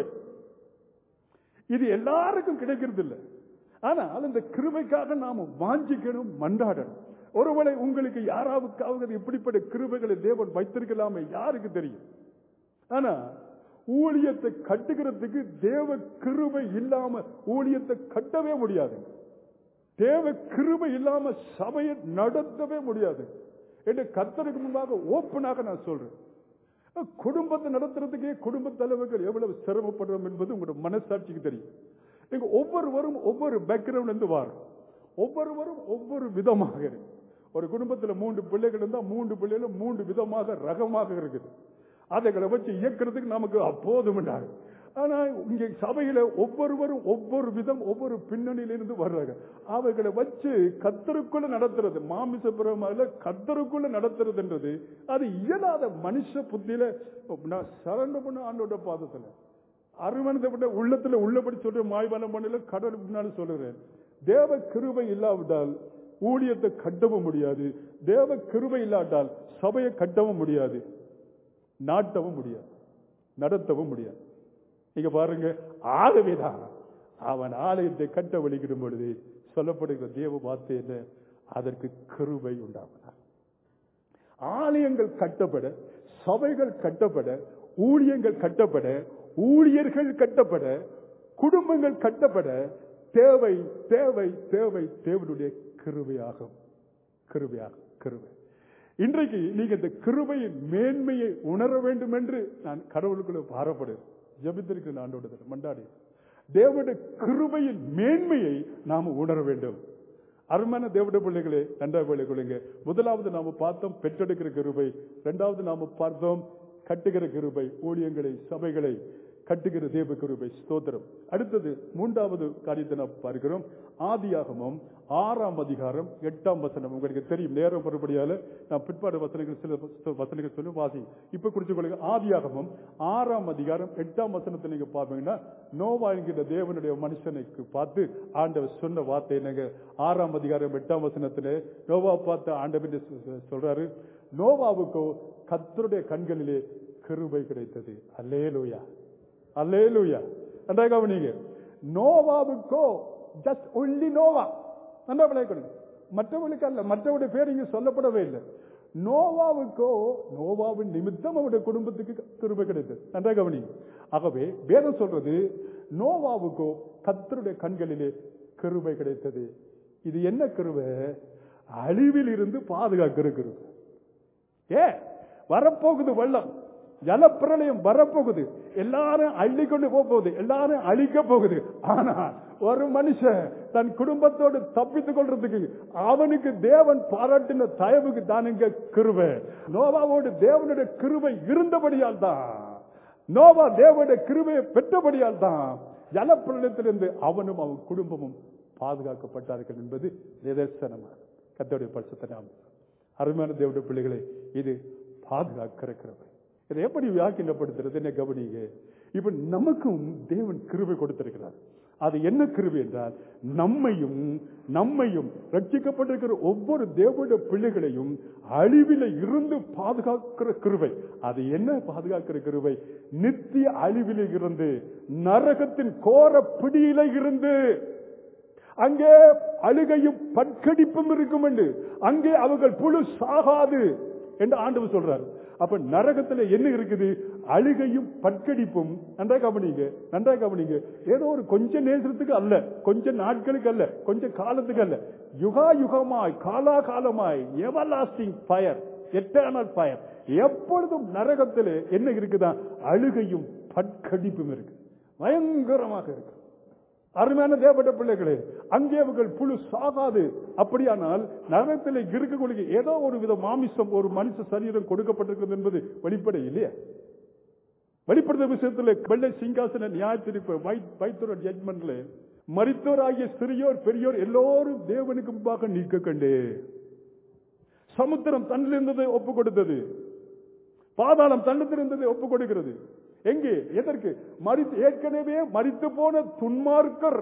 இது எல்லாருக்கும் கிடைக்கிறது இல்லை ஆனால் இந்த கிருபைக்காக நாம வாஞ்சிக்கணும் மன்றாடணும் ஒருவேளை உங்களுக்கு யாராவுக்காவது இப்படிப்பட்ட கிருபைகளை தேவன் வைத்திருக்கலாமே யாருக்கு தெரியும் ஆனா ஊழியத்தை கட்டுகிறதுக்கு தேவ கிருபை இல்லாம ஊழியத்தை கட்டவே முடியாது தேவ கிருபை இல்லாம சபையை நடத்தவே முடியாது என்று கர்த்தருக்கு முன்பாக ஓப்பனாக நான் சொல்றேன் குடும்பத்தை நடத்துறதுக்கே குடும்ப தலைவர்கள் எவ்வளவு சிரமப்படுறோம் என்பது உங்களோட மனசாட்சிக்கு தெரியும் நீங்க ஒவ்வொருவரும் ஒவ்வொரு பேக்ரவுண்ட் இருந்து வாரும் ஒவ்வொருவரும் ஒவ்வொரு விதமாக இருக்கு ஒரு குடும்பத்துல மூன்று பிள்ளைகள் இருந்தா மூன்று பிள்ளைகளும் மூன்று விதமாக ரகமாக இருக்குது அதைகளை வச்சு இயக்கிறதுக்கு நமக்கு அப்போதும் ஆனா இங்க சபையில ஒவ்வொருவரும் ஒவ்வொரு விதம் ஒவ்வொரு பின்னணியிலிருந்து வர்றாங்க அவைகளை வச்சு கத்தருக்குள்ள நடத்துறது மாமிசபுரமால கத்தருக்குள்ள நடத்துறதுன்றது அது இயலாத மனுஷ புத்தியில நான் சரண பண்ண ஆண்டோட பாதத்துல அருமனத்தை விட உள்ளத்துல உள்ளபடி சொல்ற மாய்வானம் பண்ணல கடவுள் முன்னாடி சொல்லுறேன் தேவ கிருபை இல்லாவிட்டால் ஊழியத்தை கட்டவும் முடியாது தேவ கிருபை இல்லாட்டால் சபையை கட்டவும் முடியாது நாட்டவும் முடியாது நடத்தவும் முடியாது நீங்க பாருங்க ஆகவேதான் அவன் ஆலயத்தை கட்ட வலிக்கிடும் பொழுது சொல்லப்படுகிற தேவ வார்த்தை என்ன அதற்கு கிருபை உண்டாவதா ஆலயங்கள் கட்டப்பட சபைகள் கட்டப்பட ஊழியங்கள் கட்டப்பட ஊழியர்கள் கட்டப்பட குடும்பங்கள் கட்டப்பட தேவை தேவை தேவை தேவனுடைய கிருபையாகும் கிருபையாகும் கிருபை இன்றைக்கு நீங்க இந்த கிருபையின் மேன்மையை உணர வேண்டும் என்று நான் கடவுளுக்குள்ள பாரப்படுகிறேன் ஜபித்திருக்கிறேன் ஆண்டோட மண்டாடி தேவனுடைய கிருபையின் மேன்மையை நாம் உணர வேண்டும் அருமையான தேவட பிள்ளைகளே நன்றா பிள்ளைகளுங்க முதலாவது நாம பார்த்தோம் பெற்றெடுக்கிற கிருபை இரண்டாவது நாம பார்த்தோம் கட்டுகிற கிருபை ஊழியங்களை சபைகளை கட்டுகிற தேவ கிருபை ஸ்தோத்திரம் அடுத்தது மூன்றாவது காரியத்தை நாம் பார்க்கிறோம் ஆதியாகமம் ஆறாம் அதிகாரம் எட்டாம் வசனம் உங்களுக்கு தெரியும் நேரம் மறுபடியால நான் பிற்பாடு வசனங்கள் சில வசனங்கள் சொல்லி வாசி இப்ப குறிச்சு கொள்ளுங்க ஆதியாகமம் ஆறாம் அதிகாரம் எட்டாம் வசனத்தை நீங்க பாப்பீங்கன்னா நோவா என்கிற தேவனுடைய மனுஷனுக்கு பார்த்து ஆண்டவர் சொன்ன வார்த்தை என்னங்க ஆறாம் அதிகாரம் எட்டாம் வசனத்துல நோவா பார்த்த ஆண்டவர் சொல்றாரு நோவாவுக்கோ கத்தருடைய கண்களிலே கிருபை கிடைத்தது அல்லேலூயா அல்லேலூயா நன்றா கவனிங்க நோவாவுக்கோ ஜஸ்ட் ஒன்லி நோவா நன்றா விளையாடணும் மற்றவர்களுக்கு அல்ல மற்றவருடைய பேர் இங்க சொல்லப்படவே இல்லை நோவாவுக்கோ நோவாவின் நிமித்தம் அவருடைய குடும்பத்துக்கு கிருபை கிடைத்தது நன்றா கவனிங்க ஆகவே வேதம் சொல்றது நோவாவுக்கோ கத்தருடைய கண்களிலே கிருபை கிடைத்தது இது என்ன கிருபை அழிவில் இருந்து பாதுகாக்கிற கிருபை ஏ வரப்போகுது வெள்ளம் ஜலப்பிரளயம் வரப்போகுது எல்லாரும் அள்ளி கொண்டு போக போகுது எல்லாரும் அழிக்க போகுது ஆனா ஒரு மனுஷன் தன் குடும்பத்தோடு தப்பித்துக் கொள்றதுக்கு அவனுக்கு தேவன் பாராட்டின தயவுக்கு தான் இங்க கிருபை நோவாவோடு தேவனுடைய கிருபை இருந்தபடியால் தான் நோவா தேவனுடைய கிருபையை பெற்றபடியால் தான் ஜலப்பிரளயத்திலிருந்து அவனும் அவன் குடும்பமும் பாதுகாக்கப்பட்டார்கள் என்பது நிதர்சனமாக கத்தோடைய பரிசுத்த நாமம் அருமையான தேவனுடைய பிள்ளைகளை இது பாதுகாக்கிற கிருபை இதை எப்படி வியாக்கியப்படுத்துறது என்ன கவனிங்க இப்ப நமக்கும் தேவன் கிருபை கொடுத்திருக்கிறார் அது என்ன கிருபை என்றால் நம்மையும் நம்மையும் ரட்சிக்கப்பட்டிருக்கிற ஒவ்வொரு தேவனுடைய பிள்ளைகளையும் அழிவில இருந்து பாதுகாக்கிற கிருபை அது என்ன பாதுகாக்கிற கிருபை நித்திய அழிவில இருந்து நரகத்தின் கோர பிடியில இருந்து அங்கே அழுகையும் பட்கடிப்பும் இருக்கும் என்று அங்கே அவர்கள் புழு சாகாது என்று ஆண்டவர் சொல்றார் அப்ப நரகத்துல என்ன இருக்குது அழுகையும் பட்கடிப்பும் நன்றா கவனிங்க நன்றா கவனிங்க ஏதோ ஒரு கொஞ்ச நேசத்துக்கு அல்ல கொஞ்ச நாட்களுக்கு அல்ல கொஞ்ச காலத்துக்கு அல்ல யுகா யுகமாய் காலா காலமாய் everlasting fire eternal fire எப்பொழுதும் நரகத்தில் என்ன இருக்குதா அழுகையும் பட்கடிப்பும் இருக்கு பயங்கரமாக இருக்கு அருமையான தேவப்பட்ட பிள்ளைகளே அங்கே அவர்கள் புழு சாகாது அப்படியானால் நரகத்தில் இருக்கக்கூடிய ஏதோ ஒரு வித மாமிசம் ஒரு மனுஷ சரீரம் கொடுக்கப்பட்டிருக்கிறது என்பது வெளிப்படை இல்லையா வெளிப்படுத்த விஷயத்தில் வெள்ளை சிங்காசன நியாயத்திருப்பு வைத்தோர் ஜட்மெண்ட்ல மரித்தோராகிய சிறியோர் பெரியோர் எல்லோரும் தேவனுக்கு முன்பாக நீக்க கண்டு சமுத்திரம் தன்னிலிருந்ததை ஒப்பு கொடுத்தது பாதாளம் தன்னிலிருந்ததை ஒப்பு கொடுக்கிறது எங்கே எதற்கு மறித்து ஏற்கனவே மறித்து போன துன்மார்க்கர்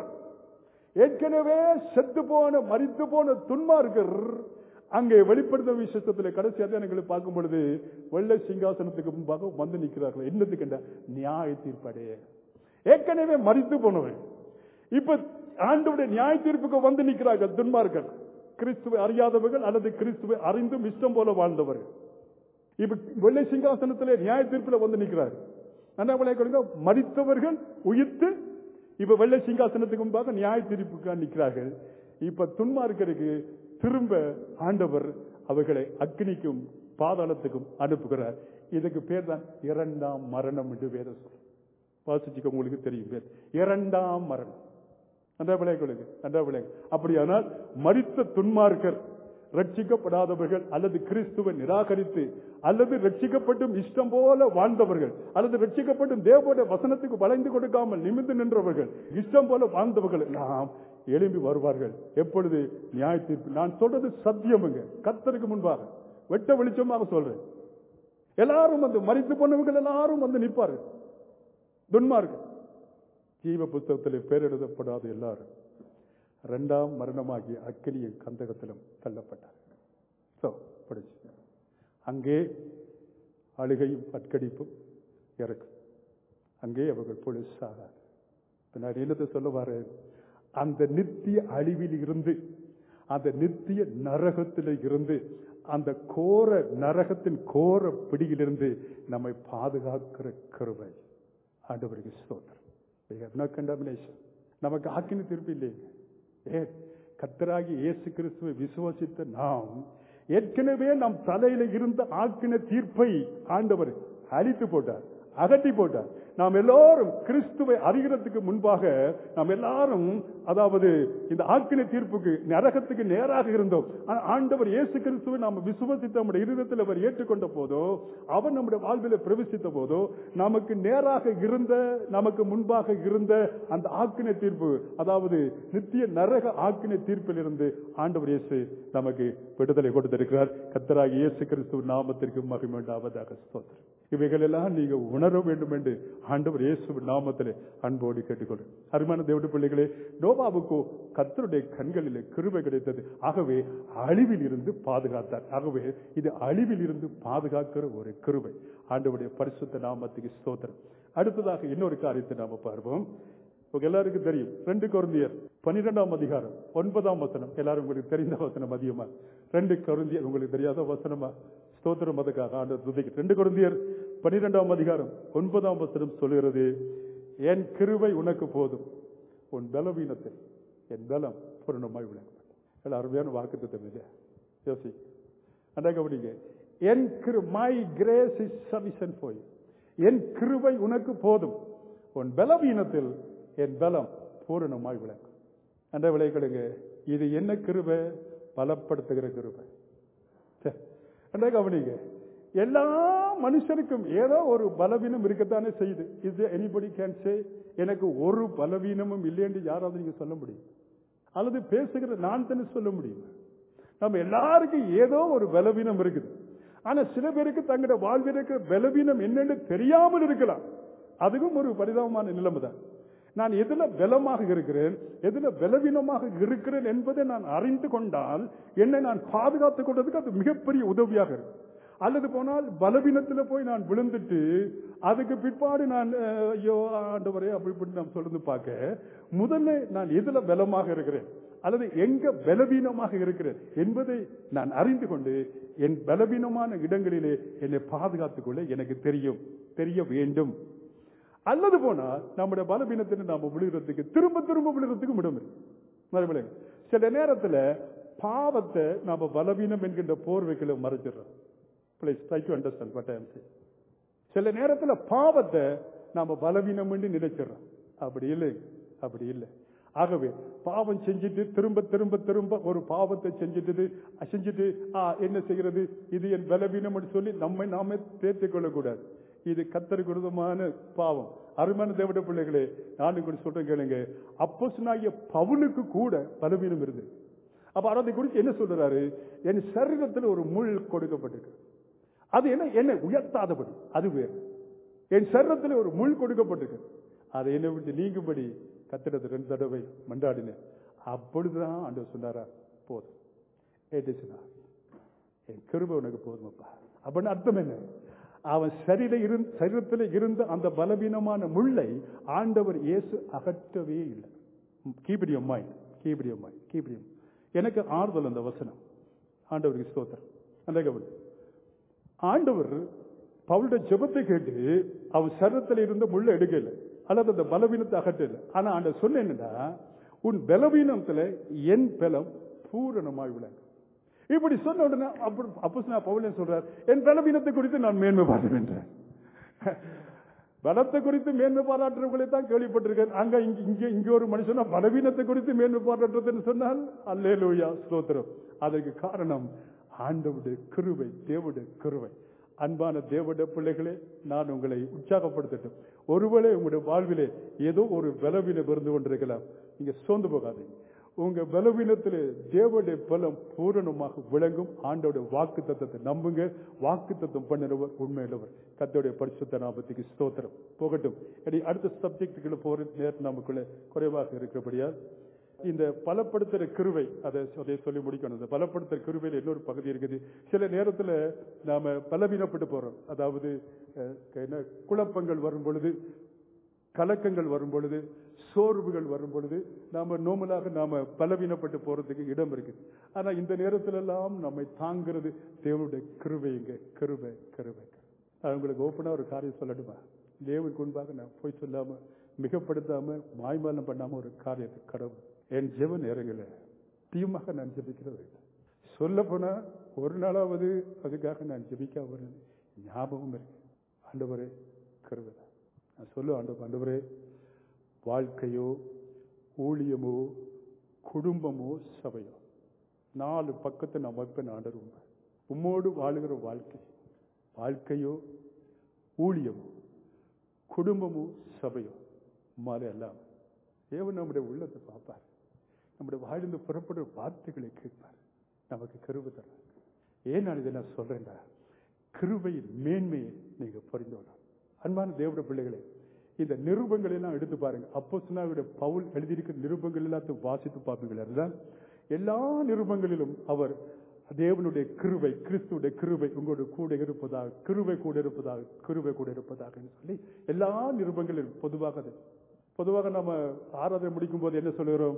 ஏற்கனவே செத்து போன மறித்து போன துன்மார்க்கர் அங்கே வெளிப்படுத்த விசேஷத்தில் கடைசி அத்தியாயங்களை பார்க்கும் பொழுது வெள்ளை சிங்காசனத்துக்கு முன்பாக வந்து நிற்கிறார்கள் என்னத்துக்கு என்ற நியாய தீர்ப்படைய ஏற்கனவே மறித்து போனவன் இப்ப ஆண்டவுடைய நியாய தீர்ப்புக்கு வந்து நிற்கிறார்கள் துன்மார்கள் கிறிஸ்துவை அறியாதவர்கள் அல்லது கிறிஸ்துவை அறிந்தும் இஷ்டம் போல வாழ்ந்தவர்கள் இப்ப வெள்ளை சிங்காசனத்திலே நியாய தீர்ப்பில் வந்து நிற்கிறார்கள் என்ன மறித்தவர்கள் உயிர்த்து இப்ப வெள்ளை சிங்காசனத்துக்கு முன்பாக நியாய தீர்ப்புக்கு நிற்கிறார்கள் இப்ப துன்மார்க்கருக்கு திரும்ப ஆண்டவர் அவர்களை அக்னிக்கும் பாதாளத்துக்கும் அனுப்புகிறார் இதுக்கு பேர் தான் இரண்டாம் மரணம் என்று வேற சொல் வாசிச்சுக்க உங்களுக்கு தெரியும் பேர் இரண்டாம் மரணம் நன்றா விளையாடுங்க நன்றா விளையாடு அப்படியானால் மறித்த துன்மார்க்கர் ரட்சிக்கப்படாதவர்கள் அல்லது கிறிஸ்துவை நிராகரித்து அல்லது ரட்சிக்கப்பட்டும் இஷ்டம் போல வாழ்ந்தவர்கள் அல்லது ரட்சிக்கப்பட்டும் தேவோட வசனத்துக்கு வளைந்து கொடுக்காமல் நிமிந்து நின்றவர்கள் இஷ்டம் போல வாழ்ந்தவர்கள் எல்லாம் எழும்பி வருவார்கள் எப்பொழுது நியாய தீர்ப்பு நான் சொல்றது சத்தியமுங்க கத்தருக்கு முன்பாக வெட்ட வெளிச்சமாக சொல்றேன் எல்லாரும் வந்து மறித்து போனவர்கள் எல்லாரும் வந்து நிற்பார்கள் துன்மார்கள் ஜீவ புத்தகத்தில் பேரெழுதப்படாத எல்லாரும் இரண்டாம் மரணமாகிய அக்கினியின் கந்தகத்திலும் தள்ளப்பட்டார் சோ படிச்சு அங்கே அழுகையும் பட்கடிப்பும் இறக்கும் அங்கே அவர்கள் பொலிசாகாது நான் என்னத்தை சொல்ல வாரு அந்த நித்திய அழிவில் இருந்து அந்த நித்திய நரகத்தில் இருந்து அந்த கோர நரகத்தின் கோர பிடியிலிருந்து நம்மை பாதுகாக்கிற கருவை ஆண்டவருக்கு ஸ்தோத்திரம் கண்டாமினேஷன் நமக்கு ஆக்கினி திருப்பி இல்லைங்க ஏ கத்தராகி இயேசு கிறிஸ்துவை விசுவாசித்த நாம் ஏற்கனவே நம் தலையில இருந்த ஆக்கின தீர்ப்பை ஆண்டவர் அழித்து போட்டார் அகட்டி போட்டார் நாம் எல்லாரும் கிறிஸ்துவை அறிகிறதுக்கு முன்பாக நாம் எல்லாரும் அதாவது இந்த ஆக்கினை தீர்ப்புக்கு நரகத்துக்கு நேராக இருந்தோம் ஆனா ஆண்டவர் இயேசு கிறிஸ்துவை நாம் விசுவசித்த நம்முடைய இருதயத்தில் அவர் ஏற்றுக்கொண்ட போதோ அவர் நம்முடைய வாழ்வில் பிரவேசித்த போதோ நமக்கு நேராக இருந்த நமக்கு முன்பாக இருந்த அந்த ஆக்கினை தீர்ப்பு அதாவது நித்திய நரக ஆக்கினை தீர்ப்பில் இருந்து ஆண்டவர் இயேசு நமக்கு விடுதலை கொடுத்திருக்கிறார் கத்தராகி இயேசு கிறிஸ்துவ நாமத்திற்கு மகிமை உண்டாவதாக ஸ்தோத்திரம் இவைகள் எல்லாம் நீங்க உணர வேண்டும் என்று ஆண்டவர் இயேசு நாமத்திலே அன்போடு கேட்டுக்கொள்ளும் அருமையான தேவடைய பிள்ளைகளே நோபாவுக்கோ கத்தருடைய கண்களிலே கிருபை கிடைத்தது ஆகவே அழிவில் இருந்து பாதுகாத்தார் ஆகவே இது அழிவில் இருந்து பாதுகாக்கிற ஒரு கிருபை ஆண்டவருடைய பரிசுத்த நாமத்துக்கு ஸ்தோத்திரம் அடுத்ததாக இன்னொரு காரியத்தை நாம பார்ப்போம் உங்க எல்லாருக்கும் தெரியும் ரெண்டு கொருந்தியர் பன்னிரெண்டாம் அதிகாரம் ஒன்பதாம் வசனம் எல்லாரும் உங்களுக்கு தெரிந்த வசனம் அதிகமா ரெண்டு கொருந்தியர் உங்களுக்கு தெரியாத வசனமா ஸ்தோத்திரம் அதுக்காக ஆண்டு துதிக்கு ரெண்டு கொருந்தியர் பன்னிரெண்டாம் அதிகாரம் ஒன்பதாம் வசனம் சொல்லுகிறது என் கிருவை உனக்கு போதும் உன் பலவீனத்தில் என் பலம் பூரணமாய் விளங்கும் எல்லாம் அருமையான வாக்கு திட்டம் இல்லையா யோசி அண்டா கவனிங்க என் கிரு மை கிரேஸ் இஸ் சபிஷன் போய் என் கிருவை உனக்கு போதும் உன் பலவீனத்தில் என் பலம் பூரணமாய் விளங்கும் அந்த விளைகளுங்க இது என்ன கிருபை பலப்படுத்துகிற கிருபை சரி. அண்டா கவனிங்க எல்லா மனுஷனுக்கும் ஏதோ ஒரு பலவீனம் இருக்கத்தானே செய்யுது இது எனிபடி கேன் சே எனக்கு ஒரு பலவீனமும் இல்லைன்னு யாராவது நீங்க சொல்ல முடியும் அல்லது பேசுகிற நான் தானே சொல்ல முடியும் நம்ம எல்லாருக்கும் ஏதோ ஒரு பலவீனம் இருக்குது ஆனா சில பேருக்கு தங்களோட வாழ்வில் இருக்கிற பலவீனம் என்னன்னு தெரியாமல் இருக்கலாம் அதுவும் ஒரு பரிதாபமான நிலைமை தான் நான் எதுல பலமாக இருக்கிறேன் எதுல பலவீனமாக இருக்கிறேன் என்பதை நான் அறிந்து கொண்டால் என்னை நான் பாதுகாத்துக் கொண்டதுக்கு அது மிகப்பெரிய உதவியாக இருக்கும் அல்லது போனால் பலவீனத்துல போய் நான் விழுந்துட்டு அதுக்கு பிற்பாடு நான் அஹ், ஐயோ ஆண்டவரே அப்படி இப்படி நான் சொல்றது பார்க்க முதல்ல நான் எதுல பலமாக இருக்கிறேன் அல்லது எங்க பலவீனமாக இருக்கிறேன் என்பதை நான் அறிந்து கொண்டு என் பலவீனமான இடங்களிலே என்னை பாதுகாத்துக் கொள்ள எனக்கு தெரியும் தெரிய வேண்டும் அல்லது போனா நம்முடைய பலவீனத்தில் நாம விழுகிறதுக்கு திரும்ப திரும்ப விழுகிறதுக்கு இடம் இருக்கு மறுபடியும் சில நேரத்துல பாவத்தை நாம பலவீனம் என்கின்ற போர்வைகளை மறைச்சிடுறோம் please try to understand what I சில நேரத்துல பாவத்தை நாம பலவீனம் என்று நினைச்சிடறோம் அப்படி இல்லை அப்படி இல்லை ஆகவே பாவம் செஞ்சுட்டு திரும்ப திரும்ப திரும்ப ஒரு பாவத்தை செஞ்சுட்டு செஞ்சுட்டு ஆ என்ன செய்கிறது இது என் பலவீனம் சொல்லி நம்மை நாமே தேர்த்திக் கொள்ளக்கூடாது இது கத்தருக்கு விருதமான பாவம் அருமையான தேவட பிள்ளைகளே நான் கூட சொல்றேன் கேளுங்க அப்போஸ்தலனாகிய பவுலுக்கு கூட பலவீனம் இருந்தது அப்ப அதை குறித்து என்ன சொல்றாரு என் சரீரத்தில் ஒரு முள் கொடுக்கப்பட்டிருக்கு அது என்ன என்னை உயர்த்தாதபடி அது வேறு என் சரீரத்தில் ஒரு முள் கொடுக்கப்பட்டிருக்கு அதை என்னை விட்டு நீங்கும்படி கத்திரத்தை ரெண்டு தடவை மண்டாடினேன் அப்பொழுதுதான் ஆண்டவர் சொன்னாரா போதும் ஏட்டுச்சுனா என் கிருபை உனக்கு போதுமப்பா அப்படின்னு அர்த்தம் என்ன அவன் சரீர இருந்த சரீரத்தில் இருந்த அந்த பலவீனமான முள்ளை ஆண்டவர் இயேசு அகற்றவே இல்லை கீபிடி அம்மாய் கீபிடி அம்மாய் கீபிடி எனக்கு ஆறுதல் அந்த வசனம் ஆண்டவருக்கு ஸ்தோத்திரம் அந்த கவனம் ஆண்டவர் பவுலுடைய ஜெபத்தை கேட்டு அவன் சரீரத்தில் இருந்த முள்ள எடுக்கல அல்லது அந்த பலவீனத்தை அகற்றல ஆனா ஆண்டவர் சொன்ன என்னன்னா உன் பலவீனத்துல என் பலம் பூரணமாய் விளங்கும் இப்படி சொன்ன உடனே அப்படி அப்போ நான் பவுலன் சொல்றார் என் பலவீனத்தை குறித்து நான் மேன்மை பாடுகின்றேன் பலத்தை குறித்து மேன்மை பாராட்டுறவர்களை தான் கேள்விப்பட்டிருக்கேன் அங்க இங்க இங்க இங்க ஒரு மனுஷனா பலவீனத்தை குறித்து மேன்மை பாராட்டுறதுன்னு சொன்னால் அல்லேலூயா ஸ்தோத்திரம் அதற்கு காரணம் ஆண்டவுடைய கிருவை தேவடைய கிருவை அன்பான தேவடைய பிள்ளைகளே நான் உங்களை உற்சாகப்படுத்தட்டும் ஒருவேளை உங்களுடைய வாழ்விலே ஏதோ ஒரு பலவீனம் இருந்து கொண்டிருக்கலாம் நீங்க சோர்ந்து போகாதீங்க உங்க பலவீனத்திலே தேவனுடைய பலம் பூரணமாக விளங்கும் ஆண்டோட வாக்கு தத்தத்தை நம்புங்க வாக்கு தத்தம் பண்ணினவர் உண்மையுள்ளவர் கத்தோடைய பரிசுத்த நாமத்துக்கு ஸ்தோத்திரம் போகட்டும் இனி அடுத்த சப்ஜெக்டுக்குள்ள போற நேரம் நமக்குள்ள குறைவாக இருக்கிறபடியால் இந்த பலப்படுத்துற கிருவை அதை அதை சொல்லி முடிக்கணும் இந்த பலப்படுத்துற கிருவையில் இன்னொரு பகுதி இருக்குது சில நேரத்துல நாம பலவீனப்பட்டு போறோம் அதாவது அஹ், என்ன குழப்பங்கள் வரும் பொழுது கலக்கங்கள் வரும் பொழுது சோர்வுகள் வரும் பொழுது நாம நோமலாக நாம பலவீனப்பட்டு போறதுக்கு இடம் இருக்குது ஆனா இந்த நேரத்துல எல்லாம் நம்மை தாங்கிறது தேவனுடைய கிருபைங்க கிருபை கிருபை நான் உங்களுக்கு ஓப்பனா ஒரு காரியம் சொல்லட்டுமா தேவனுக்கு முன்பாக நான் போய் சொல்லாம மிகப்படுத்தாம மாய்மாலம் பண்ணாம ஒரு காரியத்தை கடவுள் என் ஜெப நேரங்கள தீயமாக நான் ஜெபிக்கிறது இல்லை. சொல்ல போனா ஒரு நாளாவது அதுக்காக நான் ஜெபிக்காம இருந்தது ஞாபகம் இருக்கு ஆண்டவரே கிருபை நான் சொல்லுவேன் ஆண்டு ஆண்டவரே வாழ்க்கையோ ஊழியமோ குடும்பமோ சபையோ நாலு பக்கத்தை நான் வைப்பேன் ஆண்டவர் உம்மோடு வாழுகிற வாழ்க்கை வாழ்க்கையோ ஊழியமோ குடும்பமோ சபையோ உம்மாலே எல்லாம் தேவன் நம்முடைய உள்ளத்தை பார்ப்பார் நம்முடைய வாழ்ந்து புறப்படுற வார்த்தைகளை கேட்பார் நமக்கு கிருபை தரார் ஏன் நான் இதை நான் சொல்றேன்டா கிருபையின் மேன்மையை நீங்க புரிந்து கொள்ளணும் அன்பான தேவட பிள்ளைகளே இந்த நிருபங்கள் எல்லாம் எடுத்து பாருங்க அப்போ பவுல் எழுதியிருக்கிற நிருபங்கள் எல்லாத்தையும் வாசித்து பார்ப்பீங்களா இருந்தால் எல்லா நிருபங்களிலும் அவர் தேவனுடைய கிருபை கிறிஸ்துடைய கிருபை உங்களோட கூட இருப்பதாக கிருபை கூட இருப்பதாக கிருபை கூட இருப்பதாக சொல்லி எல்லா நிருபங்களிலும் பொதுவாக அது பொதுவாக நம்ம ஆராதனை முடிக்கும் போது என்ன சொல்லுகிறோம்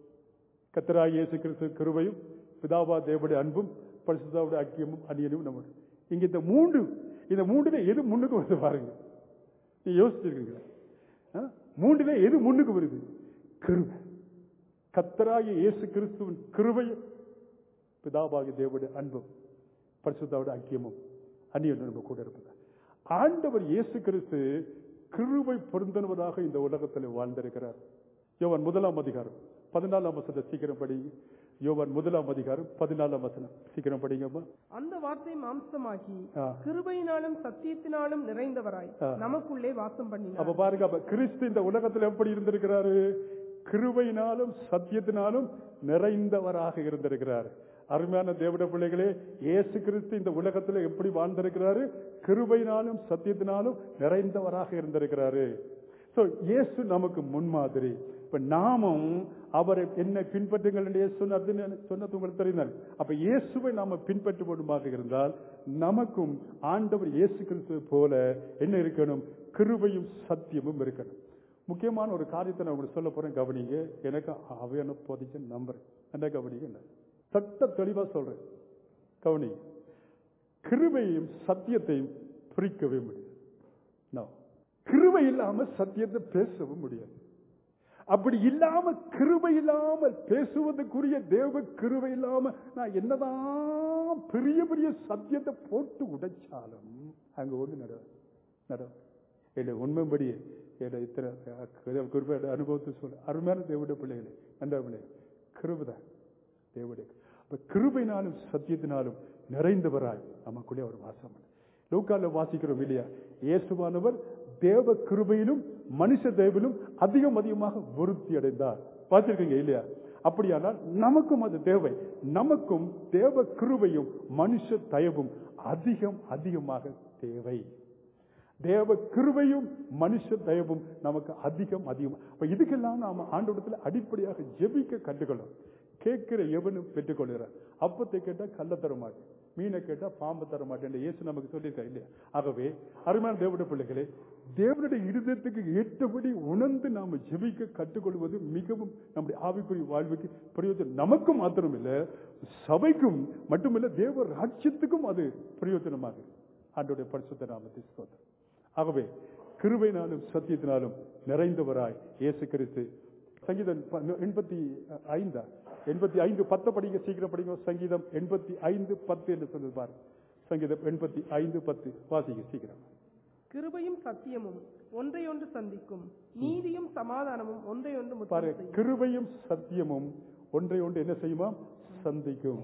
கத்தராய் இயேசு கிறிஸ்து கிருபையும் பிதாவா தேவனுடைய அன்பும் பரிசுத்தாவுடைய ஐக்கியமும் அந்நியனும் நம்ம இங்க இந்த மூன்று இந்த மூன்றுல எது முன்னுக்கு வந்து பாருங்க நீ யோசிச்சிருக்கீங்களா ஆ? மூன்றுல எது முன்னுக்கு வருது கிருபை கத்தராகிய இயேசு கிறிஸ்துவின் கிருபையும் பிதாவாகிய தேவனுடைய அன்பும் பரிசுத்தாவுடைய ஐக்கியமும் அந்நியனும் நம்ம கூட இருப்பது ஆண்டவர் இயேசு கிறிஸ்து கிருபை பொருந்தனுவதாக இந்த உலகத்தில் வாழ்ந்திருக்கிறார் யோவான் முதலாம் அதிகாரம் பதினாலாம் வசனத்தை சீக்கிரம் படி யோவான் முதலாம் அதிகாரம் பதினாலாம் வசனம் சீக்கிரம் படிங்கம்மா அந்த வார்த்தை மாம்சமாகி ஆ. கிருபையினாலும் சத்தியத்தினாலும் நிறைந்தவராய் ஆ. நமக்குள்ளே வாசம் பண்ணினார் அப்ப பாருங்க அப்ப கிறிஸ்து இந்த உலகத்தில் எப்படி இருந்திருக்கிறாரு கிருபையினாலும் சத்தியத்தினாலும் நிறைந்தவராக இருந்திருக்கிறார் அருமையான தேவட பிள்ளைகளே இயேசு கிறிஸ்து இந்த உலகத்தில் எப்படி வாழ்ந்திருக்கிறாரு கிருபையினாலும் சத்தியத்தினாலும் நிறைந்தவராக இருந்திருக்கிறாரு சோ இயேசு நமக்கு முன்மாதிரி இப்ப நாமும் அவரை என்னை பின்பற்றுங்கள் என்று இயேசு சொன்னார் சொன்னது உங்களுக்கு தெரிந்தால் அப்ப இயேசுவை நாம பின்பற்றுவதுமாக இருந்தால் நமக்கும் ஆண்டவர் இயேசு கிறிஸ்துவை போல என்ன இருக்கணும் கிருபையும் சத்தியமும் இருக்கணும் முக்கியமான ஒரு காரியத்தை நான் உங்களுக்கு சொல்ல போறேன் கவனிங்க எனக்கு அவையான போதிச்சு நம்புறேன் என்ன கவனிங்க என்ன சட்ட தெளிவா சொல்றேன் கவனிங்க கிருபையும் சத்தியத்தையும் பிரிக்கவே முடியாது No. கிருபை இல்லாம சத்தியத்தை பேசவும் முடியாது அப்படி இல்லாம கிருபை இல்லாமல் பேசுவதற்குரிய தேவ கிருபை இல்லாம நான் என்னதான் பெரிய பெரிய சத்தியத்தை போட்டு உடைச்சாலும் அங்க ஒண்ணு நட நட இல்லை உண்மைப்படி என்னை இத்தனை அஹ், கிருபை அனுபவத்தை சொல்ல அருமையான தேவடைய பிள்ளைகளே நன்றா பிள்ளைகள் கிருபைதான் தேவடைய அப்ப கிருபைனாலும் சத்தியத்தினாலும் நிறைந்தவராய் நமக்குள்ளே அவர் வாசம் லூக்கால வாசிக்கிறோம் இல்லையா இயேசுவானவர் தேவ கிருபையிலும் மனுஷ தேவிலும் அதிகம் அதிகமாக விருத்தி அடைந்தார் பார்த்திருக்கீங்க இல்லையா அப்படியானால் நமக்கும் அது தேவை நமக்கும் தேவ கிருபையும் மனுஷ தயவும் அதிகம் அதிகமாக தேவை தேவ கிருபையும் மனுஷ தயவும் நமக்கு அதிகம் அதிகம் அப்ப இதுக்கெல்லாம் நாம ஆண்டோடத்துல அடிப்படையாக ஜெபிக்க கற்றுக்கணும் கேட்கிற எவனும் பெற்றுக்கொள்கிறார் அப்பத்தை கேட்டா கல்ல தர மாட்டேன் மீனை கேட்டா பாம்பு தர மாட்டேன் இயேசு நமக்கு சொல்லியிருக்கா இல்லையா ஆகவே அருமையான தேவனுடைய பிள்ளைகளே தேவனுடைய இருதயத்துக்கு ஏற்றபடி உணர்ந்து நாம ஜெபிக்க கற்றுக்கொள்வது மிகவும் நம்முடைய ஆவிக்குரிய வாழ்வுக்கு பிரயோஜனம் நமக்கும் மாத்திரம் இல்ல சபைக்கும் மட்டுமல்ல தேவ ராஜ்யத்துக்கும் அது பிரயோஜனமாக ஆண்டோடைய பரிசுத்த நாமத்தை ஸ்தோத்திரம் ஆகவே கிருபையினாலும் சத்தியத்தினாலும் நிறைந்தவராய் இயேசு கிறிஸ்து சங்கீதம் ப- எண்பத்தி ஐந்தா எண்பத்தி ஐந்து பத்து படிங்க சீக்கிரம் படிங்க சங்கீதம் எண்பத்தி ஐந்து பத்து என்று சொல்லுது பாருங்க சங்கீதம் எண்பத்தி ஐந்து பத்து வாசிங்க சீக்கிரம் கிருபையும் சத்தியமும் ஒன்றையொன்று சந்திக்கும் நீதியும் சமாதானமும் ஒன்றையொன்று முத்தம் பாரு செய்யும். கிருபையும் சத்தியமும் ஒன்றை ஒன்று என்ன செய்யுமா சந்திக்கும்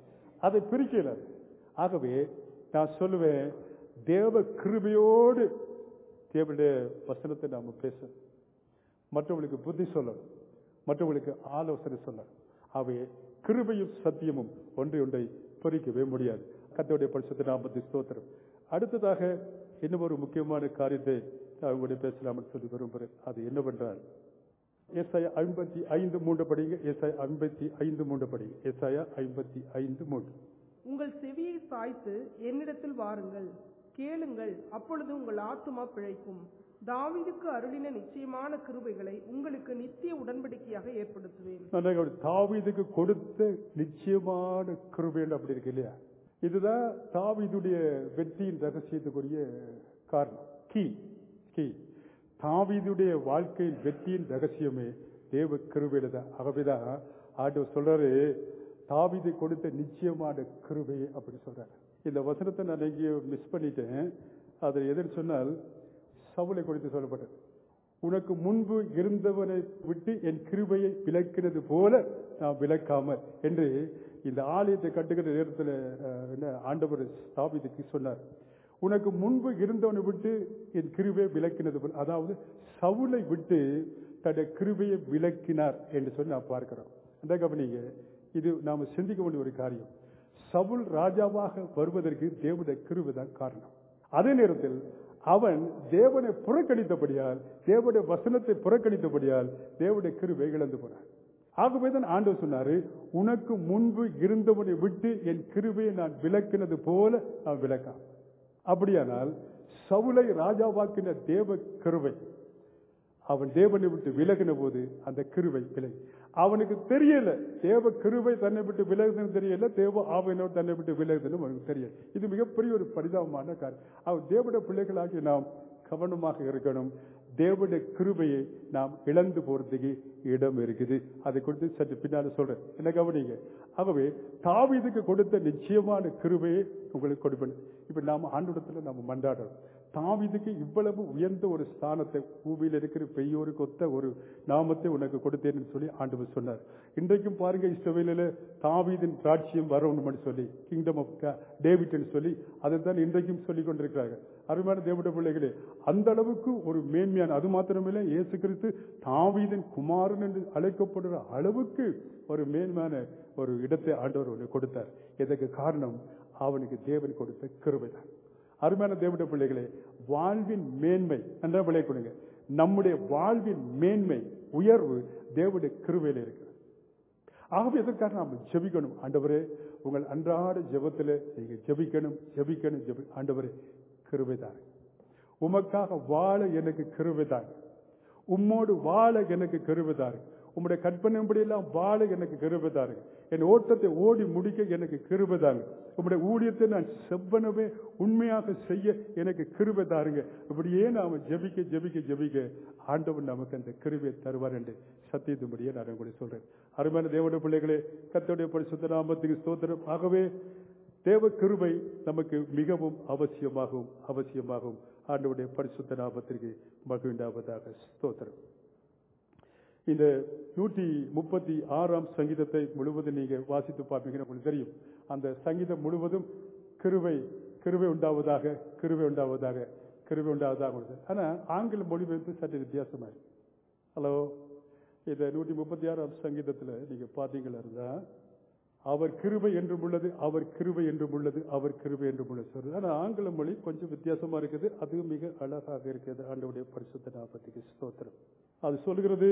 அதை பிரிக்கல ஆகவே நான் சொல்லுவேன் தேவ கிருபையோடு தேவனுடைய வசனத்தை நாம பேச மற்றவங்களுக்கு புத்தி சொல்லணும் மற்றவங்களுக்கு ஆலோசனை சொல்லணும் அவை கிருபையும் சத்தியமும் ஒன்றை ஒன்றை பிரிக்கவே முடியாது கத்தோடைய பரிசுத்த நாமத்தை ஸ்தோத்திரம் அடுத்ததாக இன்னும் ஒரு முக்கியமான காரியத்தை நான் உங்களுடைய பேசலாம்னு சொல்லி விரும்புகிறேன் அது என்னவென்றால் எஸ்ஐ ஐம்பத்தி ஐந்து மூன்று படிங்க எஸ்ஐ ஐம்பத்தி ஐந்து மூன்று படிங்க எஸ்ஐ ஐம்பத்தி ஐந்து மூன்று உங்கள் செவியை சாய்த்து என்னிடத்தில் வாருங்கள் கேளுங்கள் அப்பொழுது உங்கள் ஆத்துமா பிழைக்கும் தாவீதுக்கு அருளின நிச்சயமான கிருபைகளை உங்களுக்கு நித்திய உடன்படிக்கையாக ஏற்படுத்துவேன் நான் அவர் தாவீதுக்கு கொடுத்த நிச்சயமான கிருபைன்னு அப்படி இருக்கு இல்லையா இதுதான் தாவீதுடைய வெற்றியின் ரகசியத்துக்குரிய காரணம் கீ கீ தாவீதுடைய வாழ்க்கையின் வெற்றியின் ரகசியமே தேவ கிருபையில தான் ஆகவேதான் ஆண்டவர் சொல்றாரு தாவீது கொடுத்த நிச்சயமான கிருபையை அப்படி சொல்றாரு இந்த வசனத்தை நான் எங்கேயோ மிஸ் பண்ணிட்டேன் அதில் எதிர் சொன்னால் சவுலை குறித்து சொல்லப்பட்டது உனக்கு முன்பு இருந்தவனை விட்டு என் கிருபையை விலக்கினது போல நான் விலக்காமல் என்று இந்த ஆலயத்தை கட்டுகிற நேரத்தில் அஹ், என்ன ஆண்டவர் ஸ்தாபித்துக்கு சொன்னார் உனக்கு முன்பு இருந்தவனை விட்டு என் கிருபையை விலக்கினது போல அதாவது சவுலை விட்டு தன்னுடைய கிருபையை விலக்கினார் என்று சொல்லி நான் பார்க்கிறோம் அந்த கவனிங்க இது நாம சிந்திக்க வேண்டிய ஒரு காரியம் சவுல் ராஜாவாக வருவதற்கு தேவனுடைய கிருபை தான் காரணம் அதே நேரத்தில் அவன் தேவனை புறக்கணித்தபடியால் தேவனுடைய வசனத்தை புறக்கணித்தபடியால் தேவனுடைய கிருபை இழந்து போனான் ஆகவே தான் ஆண்டவர் சொன்னாரு உனக்கு முன்பு இருந்தவனை விட்டு என் கிருபையை நான் விலக்கினது போல நான் விலக்காம் அப்படியானால் சவுலை ராஜாவாக்கின தேவ கிருபை அவன் தேவனை விட்டு விலகின போது அந்த கிருபை விலகி அவனுக்கு தெரியல தேவ கிருபை தன்னை விட்டு விலகுதுன்னு தெரியல தேவ ஆவையினோடு தன்னை விட்டு விலகுதுன்னு அவனுக்கு தெரியல இது மிகப்பெரிய ஒரு பரிதாபமான காரியம் அவன் தேவனுடைய பிள்ளைகளாகி நாம் கவனமாக இருக்கணும் தேவனுடைய கிருபையை நாம் இழந்து போறதுக்கு இடம் இருக்குது அதை குறித்து சற்று பின்னால சொல்றேன் என்ன கவனிங்க ஆகவே தாவீதுக்கு கொடுத்த நிச்சயமான கிருபையை உங்களுக்கு கொடுப்பேன் இப்ப நாம ஆண்டோடத்துல நம்ம மன்றாடுறோம் தாவீதுக்கு இவ்வளவு உயர்ந்த ஒரு ஸ்தானத்தை பூமியில் இருக்கிற பெய்யோருக்கு ஒத்த ஒரு நாமத்தை உனக்கு கொடுத்தேன்னு சொல்லி ஆண்டவர் சொன்னார் இன்றைக்கும் பாருங்க இஸ்ரவேலில் தாவீதின் ராட்சியம் வரணும்னு சொல்லி கிங்டம் ஆஃப் டேவிட்னு சொல்லி அதை தான் இன்றைக்கும் சொல்லிக் கொண்டிருக்கிறார்கள் அருமையான தேவட பிள்ளைகளே அந்த அளவுக்கு ஒரு மேன்மையான அது மாத்திரமில்லை இயேசு கிறிஸ்து தாவீதின் குமாரன் என்று அழைக்கப்படுற அளவுக்கு ஒரு மேன்மையான ஒரு இடத்தை ஆண்டவர் உனக்கு கொடுத்தார் இதற்கு காரணம் அவனுக்கு தேவன் கொடுத்த கிருபை தான் அருமையான தேவட பிள்ளைகளே வாழ்வின் மேன்மை நன்றா விளை கொடுங்க நம்முடைய வாழ்வின் மேன்மை உயர்வு தேவனுடைய கிருபையில இருக்கு ஆகவே எதற்காக நாம் ஜெபிக்கணும் ஆண்டவரே உங்கள் அன்றாட ஜெபத்தில் நீங்க ஜெபிக்கணும் ஜெபிக்கணும் ஜெபி ஆண்டவரே கிருபை தாருங்க உமக்காக வாழ எனக்கு கிருபை தாருங்க உம்மோடு வாழ எனக்கு கிருபை தாருங்க உம்முடைய கற்பனைப்படி எல்லாம் வாழ எனக்கு கிருபை தாருங்க என் ஓட்டத்தை ஓடி முடிக்க எனக்கு கிருபை தாருங்க உம்முடைய ஊழியத்தை நான் செவ்வனவே உண்மையாக செய்ய எனக்கு கிருபை தாருங்க இப்படியே நாம ஜெபிக்க ஜெபிக்க ஜெபிக்க ஆண்டவன் நமக்கு அந்த கிருபையை தருவார் என்று சத்தியத்தும்படியே நான் கூட சொல்றேன் அருமையான தேவனுடைய பிள்ளைகளே கத்தோடைய பரிசுத்த நாமத்துக்கு ஸ்தோத்திரம் ஆகவே தேவ கிருபை நமக்கு மிகவும் அவசியமாகும் அவசியமாகும் ஆண்டவருடைய பரிசுத்த நாமத்திற்கு மகிழ்ந்தாவதாக ஸ்தோத்திரம் இந்த நூற்றி முப்பத்தி ஆறாம் சங்கீதத்தை முழுவதும் நீங்க வாசித்து பார்ப்பீங்கன்னு உங்களுக்கு தெரியும் அந்த சங்கீதம் முழுவதும் கிருவை கிருவை உண்டாவதாக கிருவை உண்டாவதாக கிருவை உண்டாவதாக உள்ளது ஆனா ஆங்கில மொழிபெயர்ப்பு சற்று வித்தியாசமா இருக்கு ஹலோ இந்த நூற்றி முப்பத்தி ஆறாம் சங்கீதத்துல நீங்க பாத்தீங்களா இருந்தா அவர் கிருபை என்றும் உள்ளது அவர் கிருபை என்றும் உள்ளது அவர் கிருபை என்றும் உள்ளது சொல்றது ஆனா ஆங்கில மொழி கொஞ்சம் வித்தியாசமா இருக்குது அது மிக அழகாக இருக்கிறது ஆண்டவுடைய பரிசுத்த நாற்பத்துக்கு ஸ்தோத்திரம் அது சொல்கிறது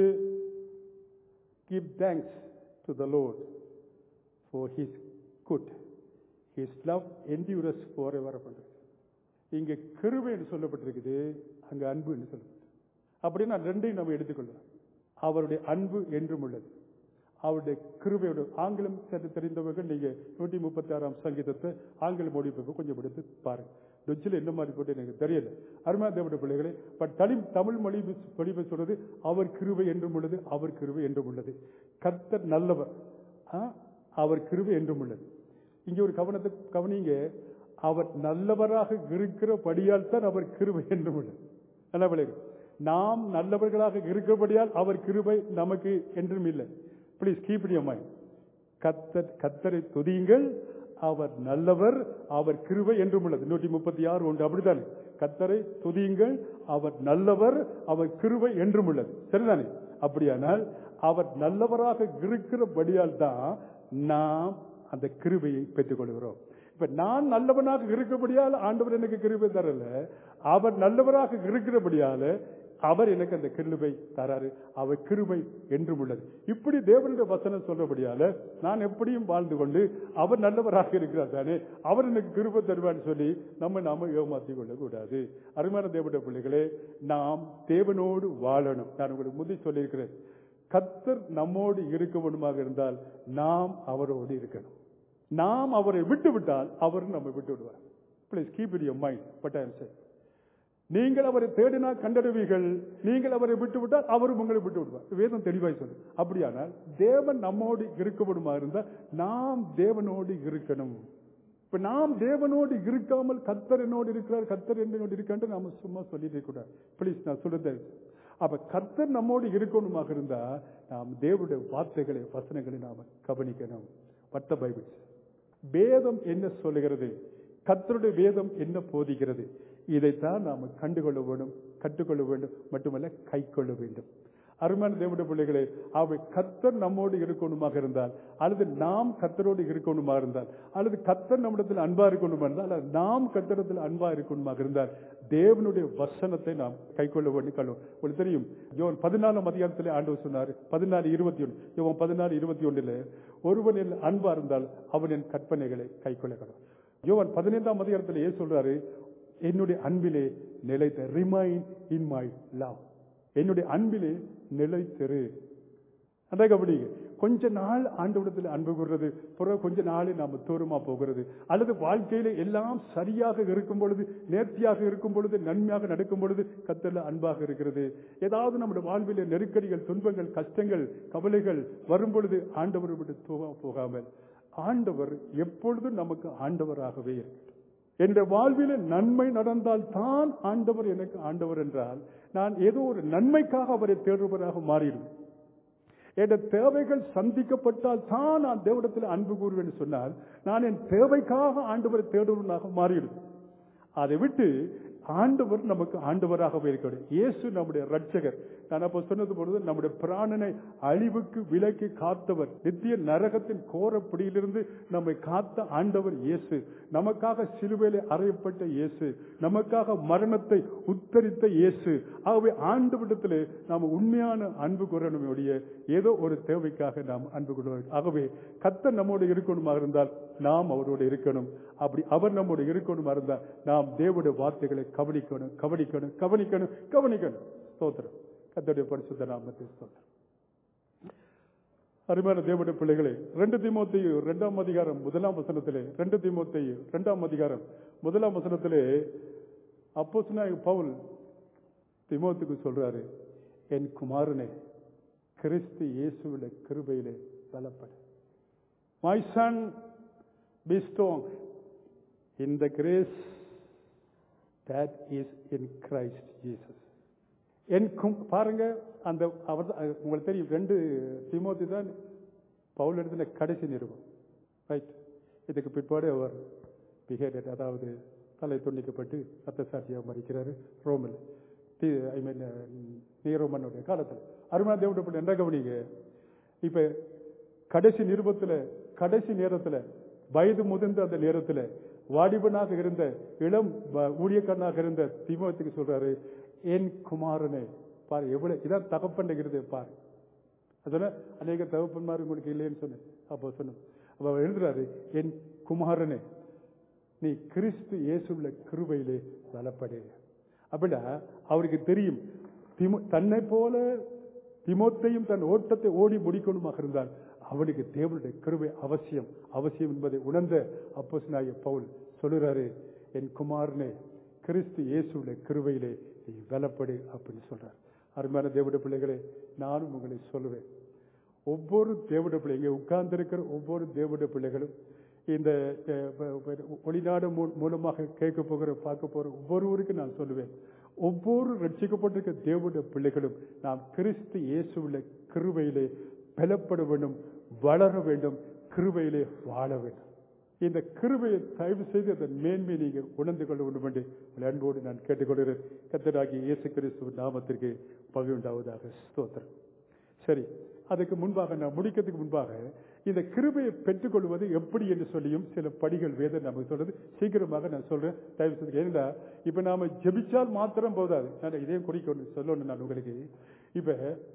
give thanks to the Lord for his good his love endures forever அப்படின்றது இங்க கிருபை என்று சொல்லப்பட்டிருக்குது அங்க அன்பு என்று சொல்லப்பட்டிருக்கு அப்படின்னா ரெண்டையும் நம்ம எடுத்துக்கொள்ளலாம் அவருடைய அன்பு என்றும் உள்ளது அவருடைய கிருபையோட ஆங்கிலம் சற்று தெரிந்தவர்கள் நீங்க நூற்றி முப்பத்தி ஆறாம் சங்கீதத்தை ஆங்கில மொழிபெயர்ப்பு கொஞ்சம் எடுத்து பாருங்க டொச்சில் என்ன மாதிரி போட்டு எனக்கு தெரியல அருமையா தேவனுடைய பிள்ளைகளே பட் தனி தமிழ் மொழி மொழிபெயர் சொல்றது அவர் கிருபை என்றும் உள்ளது அவர் கிருபை என்றும் உள்ளது கர்த்தர் நல்லவர் ஆ, அவர் கிருபை என்றும் உள்ளது இங்க ஒரு கவனத்தை கவனிங்க அவர் நல்லவராக இருக்கிறபடியால் தான் அவர் கிருபை என்றும் உள்ளது நல்ல பிள்ளைகள் நாம் நல்லவர்களாக இருக்கிறபடியால் அவர் கிருபை நமக்கு என்றும் இல்லை ப்ளீஸ் கீப் இட் மைண்ட் கத்தர் கத்தரை துதியுங்கள் அவர் நல்லவர் அவர் கிருபை என்றும் உள்ளது நூற்றி முப்பத்தி ஆறு ஒன்று அப்படித்தானே கத்தரை துதியுங்கள் அவர் நல்லவர் அவர் கிருபை என்றும் உள்ளது சரிதானே அப்படியானால் அவர் நல்லவராக இருக்கிறபடியால் தான் நாம் அந்த கிருபையை பெற்றுக் கொள்கிறோம் இப்ப நான் நல்லவனாக இருக்கிறபடியால் ஆண்டவர் எனக்கு கிருபை தரல அவர் நல்லவராக இருக்கிறபடியால அவர் எனக்கு அந்த கிருபை தராரு அவர் கிருபை என்றும் உள்ளது இப்படி தேவனுடைய வசனம் சொல்றபடியால நான் எப்படியும் வாழ்ந்து கொண்டு அவர் நல்லவராக இருக்கிறார் தானே அவர் எனக்கு கிருபை தருவான்னு சொல்லி நம்ம நாம ஏமாத்திக் கொள்ள கூடாது அருமையான தேவனுடைய பிள்ளைகளே நாம் தேவனோடு வாழணும் நான் உங்களுக்கு முந்தி சொல்லியிருக்கிறேன் கத்தர் நம்மோடு இருக்க வேண்டுமாக இருந்தால் நாம் அவரோடு இருக்கணும் நாம் அவரை விட்டு விட்டால் அவர் நம்மை விட்டு விடுவார் please keep it your mind but I am நீங்கள் அவரை தேடினால் கண்டறிவீர்கள் நீங்கள் அவரை விட்டு விட்டால் அவரும் உங்களை விட்டு விடுவார் வேதம் தெளிவாய் சொல்லு அப்படியானால் தேவன் நம்மோடு இருக்க வேண்டுமா இருந்தால் நாம் தேவனோடு இருக்கணும் இப்ப நாம் தேவனோடு இருக்காமல் கத்தர் என்னோடு இருக்கிறார் கத்தர் என்னோடு இருக்கான்னு நாம சும்மா சொல்லிட்டு கூடாது ப்ளீஸ் நான் சொல்றது அப்ப கர்த்தர் நம்மோடு இருக்கணுமாக இருந்தா நாம் தேவனுடைய வார்த்தைகளை வசனங்களை நாம கவனிக்கணும் வட்ட பைபிள் வேதம் என்ன சொல்லுகிறது கர்த்தருடைய வேதம் என்ன போதிக்கிறது இதைத்தான் நாம கண்டுகொள்ள வேண்டும் கற்றுக்கொள்ள வேண்டும் மட்டுமல்ல கை கொள்ள வேண்டும் அருமையான தேவனுடைய பிள்ளைகளே அவை கத்தர் நம்மோடு இருக்கணுமாக இருந்தால் அல்லது நாம் கத்தரோடு இருக்கணுமா இருந்தால் அல்லது கத்தர் நம்மிடத்தில் அன்பா இருக்கணுமா இருந்தால் அல்லது நாம் கத்தரத்தில் அன்பா இருக்கணுமாக இருந்தால் தேவனுடைய வசனத்தை நாம் கைக்கொள்ள வேண்டும் கல்லும் உங்களுக்கு தெரியும் யோன் பதினாலாம் அதிகாரத்திலே ஆண்டவர் சொன்னார் பதினாலு இருபத்தி ஒன்று யோன் பதினாலு இருபத்தி ஒன்றில் ஒருவனில் அன்பா இருந்தால் அவன் என் கற்பனைகளை கைக்கொள்ள கடவுள் யோவன் பதினைந்தாம் அதிகாரத்தில் ஏன் சொல்றாரு என்னுடைய அன்பிலே நிலைத்த ரிமைன் இன் மை லவ் என்னுடைய அன்பிலே நிலைத்திரு அந்த கபடிங்க கொஞ்ச நாள் ஆண்டவிடத்தில் அன்பு கூறுறது பிறகு கொஞ்ச நாள் நாம தூரமா போகிறது அல்லது வாழ்க்கையில எல்லாம் சரியாக இருக்கும் பொழுது நேர்த்தியாக இருக்கும் பொழுது நன்மையாக நடக்கும் பொழுது கத்தல அன்பாக இருக்கிறது ஏதாவது நம்முடைய வாழ்வில நெருக்கடிகள் துன்பங்கள் கஷ்டங்கள் கவலைகள் வரும் பொழுது ஆண்டவர் விட்டு தூவா போகாமல் ஆண்டவர் எப்பொழுதும் நமக்கு ஆண்டவராகவே இருக்கிறார் என்ற வாழ்வில நன்மை நடந்தால் தான் ஆண்டவர் எனக்கு ஆண்டவர் என்றால் நான் ஏதோ ஒரு நன்மைக்காக அவரை தேடுபவராக மாறிடுவேன் என் தேவைகள் சந்திக்கப்பட்டால் தான் நான் தேவடத்தில் அன்பு கூறுவேன் சொன்னால் நான் என் தேவைக்காக ஆண்டவரை தேடுவனாக மாறிடுவேன் அதை விட்டு ஆண்டவர் நமக்கு ஆண்டவராகவே இருக்கிறார் இயேசு நம்முடைய ரட்சகர் நான் அப்ப சொன்னது பொழுது நம்முடைய பிராணனை அழிவுக்கு விலக்கி காத்தவர் நித்திய நரகத்தின் கோரப்பிடியிலிருந்து நம்மை காத்த ஆண்டவர் இயேசு நமக்காக சிலுவையிலே அறையப்பட்ட இயேசு நமக்காக மரணத்தை உத்தரித்த இயேசு ஆகவே ஆண்டவரிடத்திலே நாம் உண்மையான அன்பு கூறணுடைய ஏதோ ஒரு தேவைக்காக நாம் அன்பு கொள்வோம் ஆகவே கத்த நம்மோடு இருக்கணுமாக இருந்தால் நாம் அவரோடு இருக்கணும் அப்படி அவர் நம்மோடு இருக்கணுமா இருந்தால் நாம் தேவனுடைய வார்த்தைகளை கவனிக்கணும் கவனிக்கணும் கவனிக்கணும் கவனிக்கணும் ஸ்தோத்திரம் கத்தோடைய பரிசுத்த நாமத்தை ஸ்தோத்திரம் அருமையான தேவனுடைய பிள்ளைகளே ரெண்டு தீமோத்தையும் இரண்டாம் அதிகாரம் முதலாம் வசனத்திலே ரெண்டு தீமோத்தையும் இரண்டாம் அதிகாரம் முதலாம் வசனத்திலே அப்போ பவுல் திமோத்துக்கு சொல்றாரு என் குமாரனே கிறிஸ்து இயேசுவில கிருபையிலே பலப்படு my son be strong in the grace that is in Christ Jesus. என் கும்- பாருங்க அந்த அவர் தான் உங்களுக்கு தெரியும் ரெண்டு திமோத்தி தான் பவுல் இடத்துல கடைசி நிறுவம் ரைட் இதுக்கு பிற்பாடு அவர் பிஹேடட் அதாவது தலை துண்டிக்கப்பட்டு ரத்த சாட்சியாக மறிக்கிறாரு ரோமில் ஐ மீன் நீரோமனுடைய காலத்தில் அருமா தேவடைய என்ன கவனிங்க இப்ப கடைசி நிருபத்துல கடைசி நேரத்துல வயது முதிர்ந்த அந்த நேரத்துல வாடிபனாக இருந்த இளம் வ- ஊழியக்காரனாக இருந்த தீமோத்துக்கு சொல்றாரு என் குமாரனே பாரு எவ்வளவு இதான் தகப்பன் பாரு அதனால அநேக தகப்பன்மார் உங்களுக்கு இல்லைன்னு சொன்னேன் அப்போ சொன்னேன் அப்ப அவர் எழுதுறாரு என் குமாரனே நீ கிறிஸ்து இயேசுள்ள கிருபையிலே பலப்படு அப்படின்னா அவருக்கு தெரியும் திமோ- தன்னை போல திமோத்தையும் தன் ஓட்டத்தை ஓடி முடிக்கணுமாக இருந்தால் அவனுக்கு தேவனுடைய கிருபை அவசியம் அவசியம் என்பதை உணர்ந்த அப்போஸ்தலனாகிய பவுல் சொல்லுறாரு என் குமாரனே கிறிஸ்து இயேசுடைய கிருபையிலே நீ பலப்படு அப்படின்னு சொல்றார் அருமையான தேவனுடைய பிள்ளைகளே நானும் உங்களை சொல்லுவேன் ஒவ்வொரு தேவனுடைய பிள்ளை இங்கே உட்கார்ந்திருக்கிற ஒவ்வொரு தேவனுடைய பிள்ளைகளும் இந்த அஹ், ப- ப- ஒளிநாடு மூ- மூலமாக கேட்க போகிற பார்க்க போற ஒவ்வொருவருக்கும் நான் சொல்லுவேன் ஒவ்வொரு ரட்சிக்கப்பட்டிருக்க தேவனுடைய பிள்ளைகளும் நாம் கிறிஸ்து இயேசுவில கிருபையிலே பலப்பட வேண்டும் வளர வேண்டும் கிருபையிலே வாழ வேண்டும் இந்த கிருபையை தயவு செய்து அந்த மேன்மை நீங்கள் உணர்ந்து கொள்ள வேண்டும் என்று உங்களை அன்போடு நான் கேட்டுக்கொள்கிறேன் கத்தராகி இயேசு கிறிஸ்துவ நாமத்திற்கு பகிர்ந்தாவதாக ஸ்தோத்திரம் சரி அதுக்கு முன்பாக நான் முடிக்கிறதுக்கு முன்பாக இந்த கிருபையை பெற்றுக்கொள்வது எப்படி என்று சொல்லியும் சில படிகள் வேதம் நமக்கு சொல்றது சீக்கிரமாக நான் சொல்றேன் தயவு செய்து ஏன்னா இப்ப நாம ஜெபிச்சால் மாத்திரம் போதாது நான் இதையும் குறிக்கணும் சொல்லணும் நான் உங்களுக்கு இப்ப